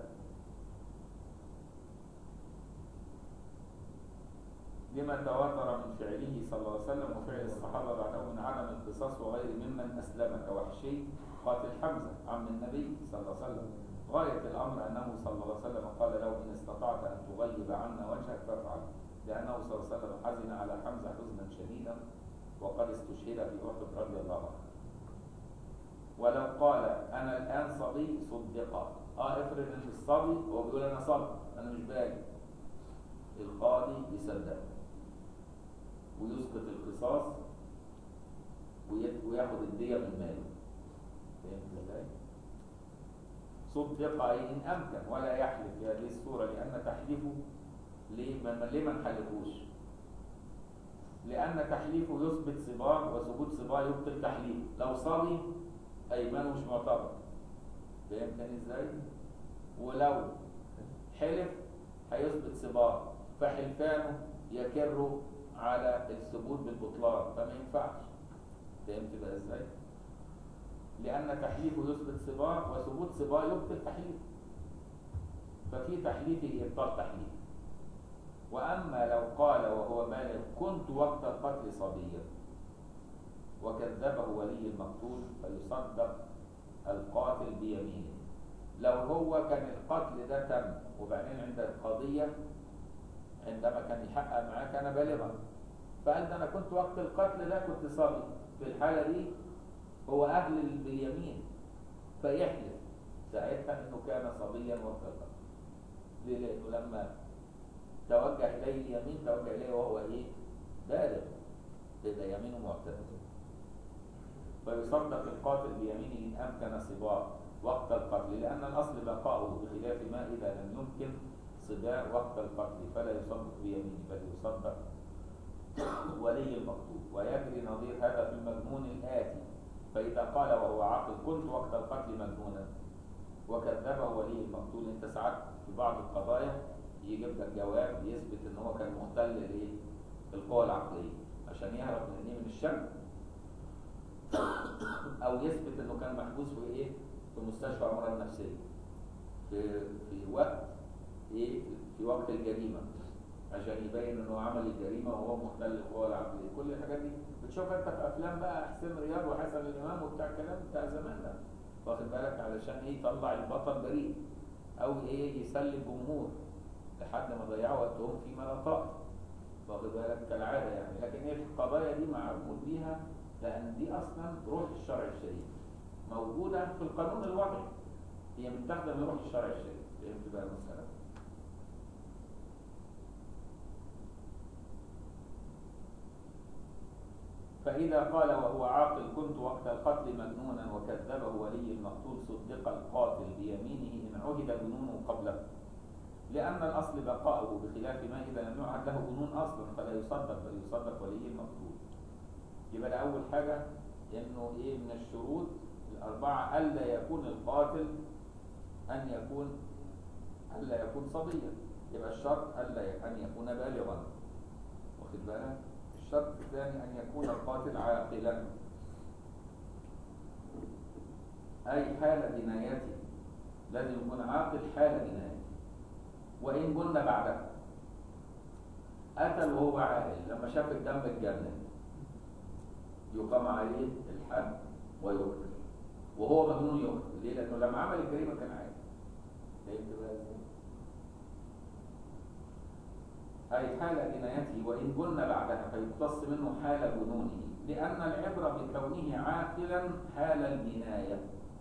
A: لما تواتر من فعله صلى الله عليه وسلم وفعل الصحابة بعده من عدم القصاص وغير ممن أسلم كوحشي قاتل حمزة عم النبي صلى الله عليه وسلم غاية الأمر أنه صلى الله عليه وسلم قال له إن استطعت أن تغيب عنا وجهك فافعل لأنه صلى الله عليه وسلم حزن على حمزة حزنا شديدا وقد استشهد في أحد رضي الله عنه ولو قال أنا الآن صبي صدق اه افرض ان الصبي هو بيقول أنا صبي أنا مش بالي القاضي يصدق ويسقط القصاص ويت- وياخد الدية من ماله فهمت ازاي؟ صدق أي إن أمكن ولا يحلف في هذه الصورة لأن تحليفه ليه ما ليه ما نحلفوش؟ لأن تحليفه يثبت صباه وثبوت صباه يبطل تحليفه لو صبي أيمانه مش معتبر فهمتني ازاي؟ ولو حلف هيثبت صباه فحلفانه يكر على الثبوت بالبطلان فما ينفعش فهمت بقى ازاي؟ لأن تحليفه يثبت صباه وثبوت صباه يبطل تحليفه ففي تحليفه إبطال تحليف وأما لو قال وهو بالغ كنت وقت القتل صبيا وكذبه ولي المقتول فيصدق القاتل بيمينه لو هو كان القتل ده تم وبعدين عند القضية عندما كان يحقق معاه كان بالغا فقال ده أنا كنت وقت القتل ده كنت صبي في الحالة دي هو أهل باليمين فيحلف ساعتها إنه كان صبيا وقت القتل ليه؟ لأنه لما توجه إليه اليمين توجه إليه وهو إيه؟ بالغ تبقى يمينه معتدل فيصدق القاتل بيمينه إن أمكن صباه وقت القتل لأن الأصل بقاؤه بخلاف ما إذا لم يمكن صباء وقت القتل فلا يصدق بيمينه بل يصدق ولي المقتول ويجري نظير هذا في المجنون الآتي فإذا قال وهو عاقل كنت وقت القتل مجنونا وكذبه ولي المقتول انت ساعات في بعض القضايا يجيب لك جواب يثبت ان هو كان مختل لايه؟ القوى العقليه عشان يهرب من ايه؟ من الشك او يثبت انه كان محبوس في ايه؟ في مستشفى امراض نفسيه في في وقت ايه؟ في وقت الجريمه عشان يبين انه عمل الجريمه وهو مختل القوى العقليه كل الحاجات دي بتشوفها انت في افلام بقى حسين رياض وحسن الامام وبتاع الكلام بتاع زمان ده واخد بالك علشان ايه يطلع البطل بريء او ايه يسلي الجمهور لحد ما ضيعوا وقتهم فيما لا طاقه واخد بالك كالعاده يعني لكن هي في القضايا دي معمول بيها لان دي اصلا روح الشرع الشريف موجوده في القانون الوضعي هي متاخده من روح الشرع الشريف فهمت بقى المساله فإذا قال وهو عاقل كنت وقت القتل مجنونا وكذبه ولي المقتول صدق القاتل بيمينه إن عهد جنونه قبله لأن الأصل بقاؤه بخلاف ما إذا لم يعهد له جنون أصلا فلا يصدق بل يصدق ولي المقتول يبقى ده أول حاجة إنه إيه من الشروط الأربعة ألا يكون القاتل أن يكون ألا يكون صبيا يبقى الشرط ألا أن يكون بالغا واخد بالك الشرط الثاني أن يكون القاتل عاقلا أي حال جنايته لازم يكون عاقل حال جنايته وإن قلنا بعدها قتل وهو عاقل لما شاف الدم اتجنن يقام عليه الحد ويقتل وهو مجنون يقتل ليه؟ لأنه لما عمل الجريمة كان عاقل فهمت بقى ازاي؟ أي حال جنايته وإن قلنا بعدها فيقتص منه حال جنونه لأن العبرة بكونه عاقلا حال الجناية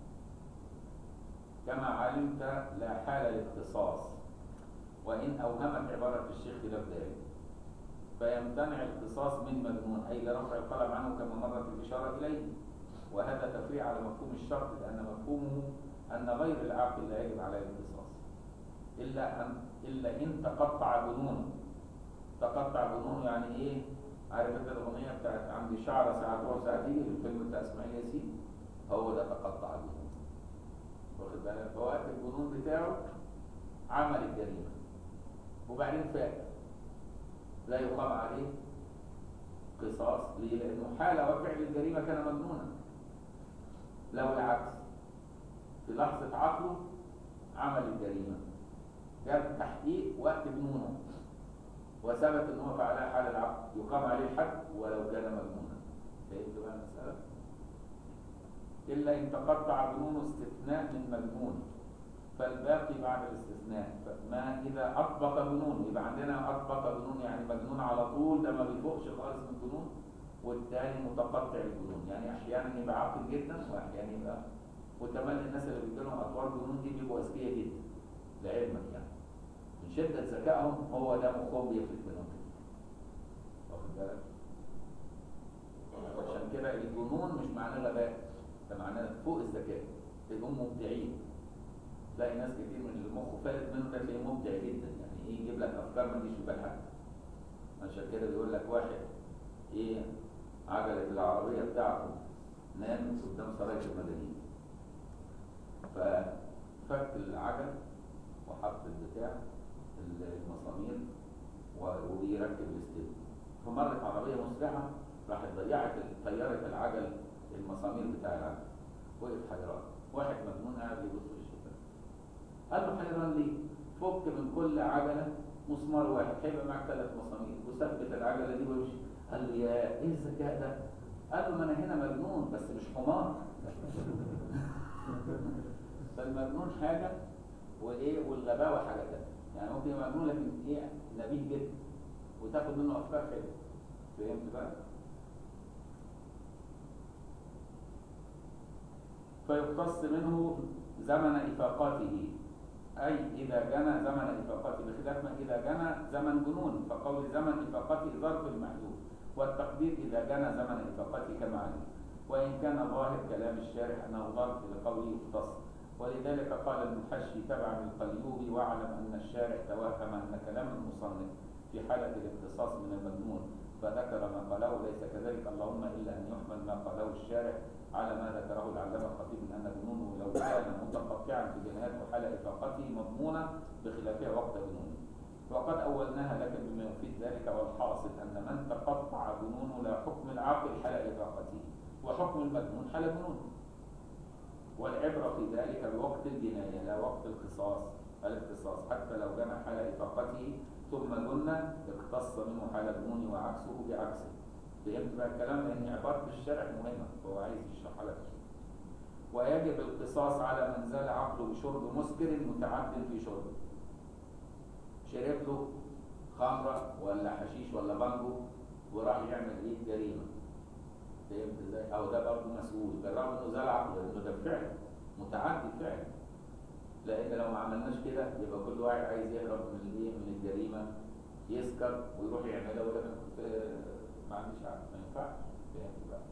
A: كما علمت لا حال الاختصاص وإن أوهمت عبارة الشيخ خلاف ذلك فيمتنع الاختصاص من مجنون أي لرفع القلم عنه كما مرت الإشارة إليه وهذا تفريع على مفهوم الشرط لأن مفهومه أن غير العاقل لا يجب عليه القصاص إلا أن إلا إن تقطع جنونه تقطع جنونه يعني إيه؟ عارف أنت الأغنية بتاعت عندي شعرة ساعة تروح ساعة تيجي في الفيلم بتاع إسماعيل ياسين هو ده تقطع جنونه واخد بالك فوقت الجنون بتاعه عمل الجريمة وبعدين فاق لا يقام عليه قصاص ليه؟ لأنه حال وفعل الجريمة كان مجنونا لو العكس في لحظة عقله عمل الجريمة جاب تحقيق وقت جنونه وثبت ان هو فعلها حال العقل يقام عليه الحد ولو كان مجنونا فهمت بقى المسألة؟ إلا إن تقطع جنونه استثناء من مجنون فالباقي بعد الاستثناء ما إذا أطبق جنون يبقى عندنا أطبق جنون يعني مجنون على طول ده ما بيفوقش خالص من الجنون والتاني متقطع الجنون يعني أحيانا يبقى عاقل جدا وأحيانا يبقى وتملي الناس اللي بيجي لهم أطوار جنون دي بيبقوا أذكياء جدا لعلمك يعني من شدة ذكائهم هو ده مخهم بيفلت منهم كده واخد بالك؟ عشان كده الجنون مش معناه غباء ده معناه فوق الذكاء تلاقيهم مبدعين تلاقي ناس كتير من اللي مخه فارغ منه ده تلاقيه مبدع جدا يعني ايه يجيب لك افكار ما تجيش في بال حد عشان كده بيقول لك واحد ايه عجلة العربية بتاعته نام قدام سرايا المدنيين ففك العجل وحط البتاع المسامير و- وبيركب الاستيل فمرت عربية مسرعة راحت ضيعت طيارة العجل المسامير بتاع العجل وقف حيران واحد مجنون قاعد يبص في الشباك قال له حيران ليه؟ فك من كل عجلة مسمار واحد هيبقى معاك ثلاث مسامير وثبت العجلة دي وامشي قال له يا ايه الذكاء ده؟ قال له ما انا هنا مجنون بس مش حمار فالمجنون حاجة وايه والغباوة حاجة تانية يعني ممكن يبقى مجنون لكن ايه نبيه جدا وتاخد منه افكار حلوة فهمت بقى؟ فيقتص منه زمن إفاقته أي إذا جنى زمن إفاقته بخلاف ما إذا جنى زمن جنون فقول زمن إفاقته ظرف المحدود والتقدير إذا جنى زمن إفاقته كما علم وإن كان ظاهر كلام الشارح أنه ظرف لقوله يختص ولذلك قال المحشي تبعا للقيوبي واعلم أن الشارع توهم أن كلام المصنف في حالة الاختصاص من المجنون فذكر ما قاله ليس كذلك اللهم إلا أن يحمل ما قاله الشارع على ما ذكره العلامة الخطيب من أن جنونه لو كان متقطعا في جنايات وحال إفاقته مضمونة بخلافها وقت جنونه وقد أولناها لكن بما يفيد ذلك والحاصل أن من تقطع جنونه لا حكم العاقل حال إفاقته وحكم المجنون حال جنونه والعبرة في ذلك بوقت الجناية لا وقت القصاص الاختصاص حتى لو جنى حال إفاقته ثم جن اقتص منه حال جنونه وعكسه بعكسه فهمت بقى الكلام لأن عبارة الشرع مهمة فهو عايز يشرحها لك ويجب القصاص على من زال عقله بشرب مسكر متعد في شربه شرب له خمرة ولا حشيش ولا بانجو وراح يعمل ايه جريمة فهمت ازاي؟ او ده برضه مسؤول بالرغم انه زال عقله لانه ده فعل متعدي فعل لان لو ما عملناش كده يبقى كل واحد عايز يهرب من الايه من الجريمة يسكر ويروح يعملها ويقول لك انا كنت ما عنديش عقل ما ينفعش فهمت بقى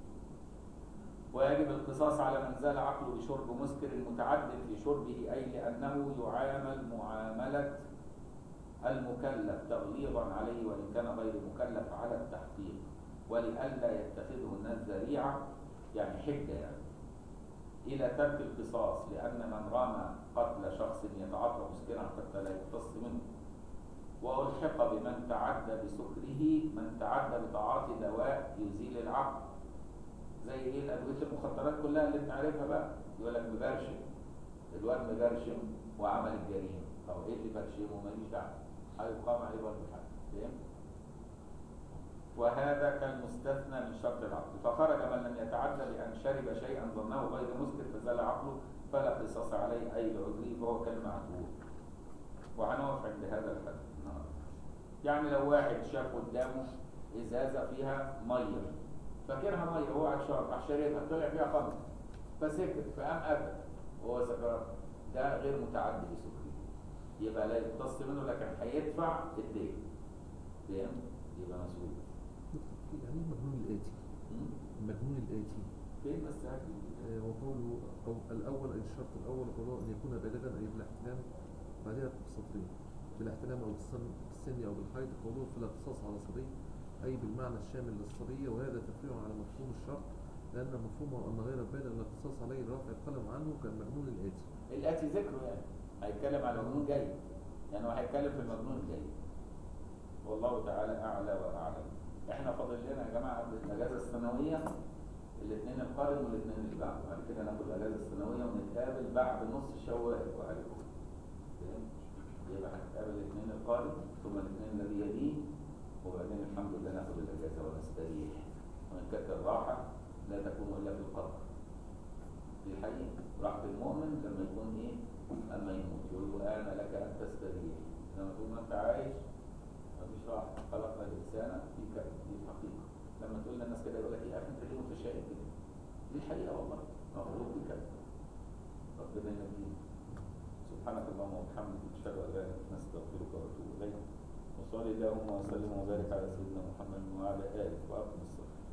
A: ويجب القصاص على من زال عقله بشرب مسكر متعد في شربه أي لأنه يعامل معاملة المكلف تغليظا عليه وإن كان غير مكلف على التحقيق ولئلا يتخذه الناس ذريعة يعني حجة يعني إلى ترك القصاص لأن من رام قتل شخص يتعاطى مسكرا حتى لا يقتص منه وألحق بمن تعدى بسكره من تعدى بتعاطي دواء يزيل العقل زي ايه الادويه المخدرات كلها اللي انت عارفها بقى يقول لك مبرشم الواد مبرشم وعمل الجريمه طب ايه اللي برشمه ماليش دعوه هيقام عليه برضه حد فاهم وهذا كالمستثنى من شرط العقل فخرج من لم يتعدى بان شرب شيئا ظنه غير مسكر فزال عقله فلا قصاص عليه اي لعذره فهو كالمعذور وهنقف عند هذا الحد النهارده يعني لو واحد شاف قدامه ازازه فيها ميه فاكرها ميه هو قاعد شرب راح شاربها طلع فيها خمر فسكت فقام قتل وهو سكران ده غير متعدي بسكري يبقى لا يقتص منه لكن هيدفع الدين فاهم يبقى مسؤول
D: يعني ايه المجنون الآتي؟
A: م?
D: المجنون الآتي
A: فين بس هات لي
D: آه، وقوله أو الأول أي الشرط الأول قضاء أن يكون بالغا أي بالاحتلام بعدها بسطرين بالاحتلام أو بالسن بالسن أو بالحيض قوله فلا قصاص على صبي أي بالمعنى الشامل للصبية وهذا تفريع على مفهوم الشرط لأن مفهومه أن غير البالغ لا قصاص عليه رافع القلم عنه كالمجنون الآتي
A: الآتي ذكره يعني هيتكلم على المجنون جاي يعني هو هيتكلم في المجنون الجاي والله تعالى أعلى وأعلم احنا فاضل لنا يا جماعة قبل الأجازة السنوية الاثنين القادم والاثنين اللي بعده بعد كده ناخد الأجازة السنوية ونتقابل بعد نص شوال وعليكم فهمت؟ يبقى هنتقابل الاثنين القادم ثم الاثنين الذي يليه وبعدين الحمد لله ناخد الأجازة ونستريح وإن كانت الراحة لا تكون إلا في القبر دي الحقيقة راحة المؤمن لما يكون إيه أما يموت يقول له آن لك أن تستريح لما تقول ما أنت عايش مفيش راحة خلقنا الإنسان في كبد دي الحقيقة لما تقول للناس كده يقول لك يا أخي أنت ليه متشائم كده دي الحقيقة والله مخلوق في كبد ربنا يهدينا سبحانك اللهم وبحمدك أشهد أن لا إله إلا أنت نستغفرك ونتوب إليك وصلي اللهم وسلم وبارك على سيدنا محمد وعلى آله وأقم الصلاة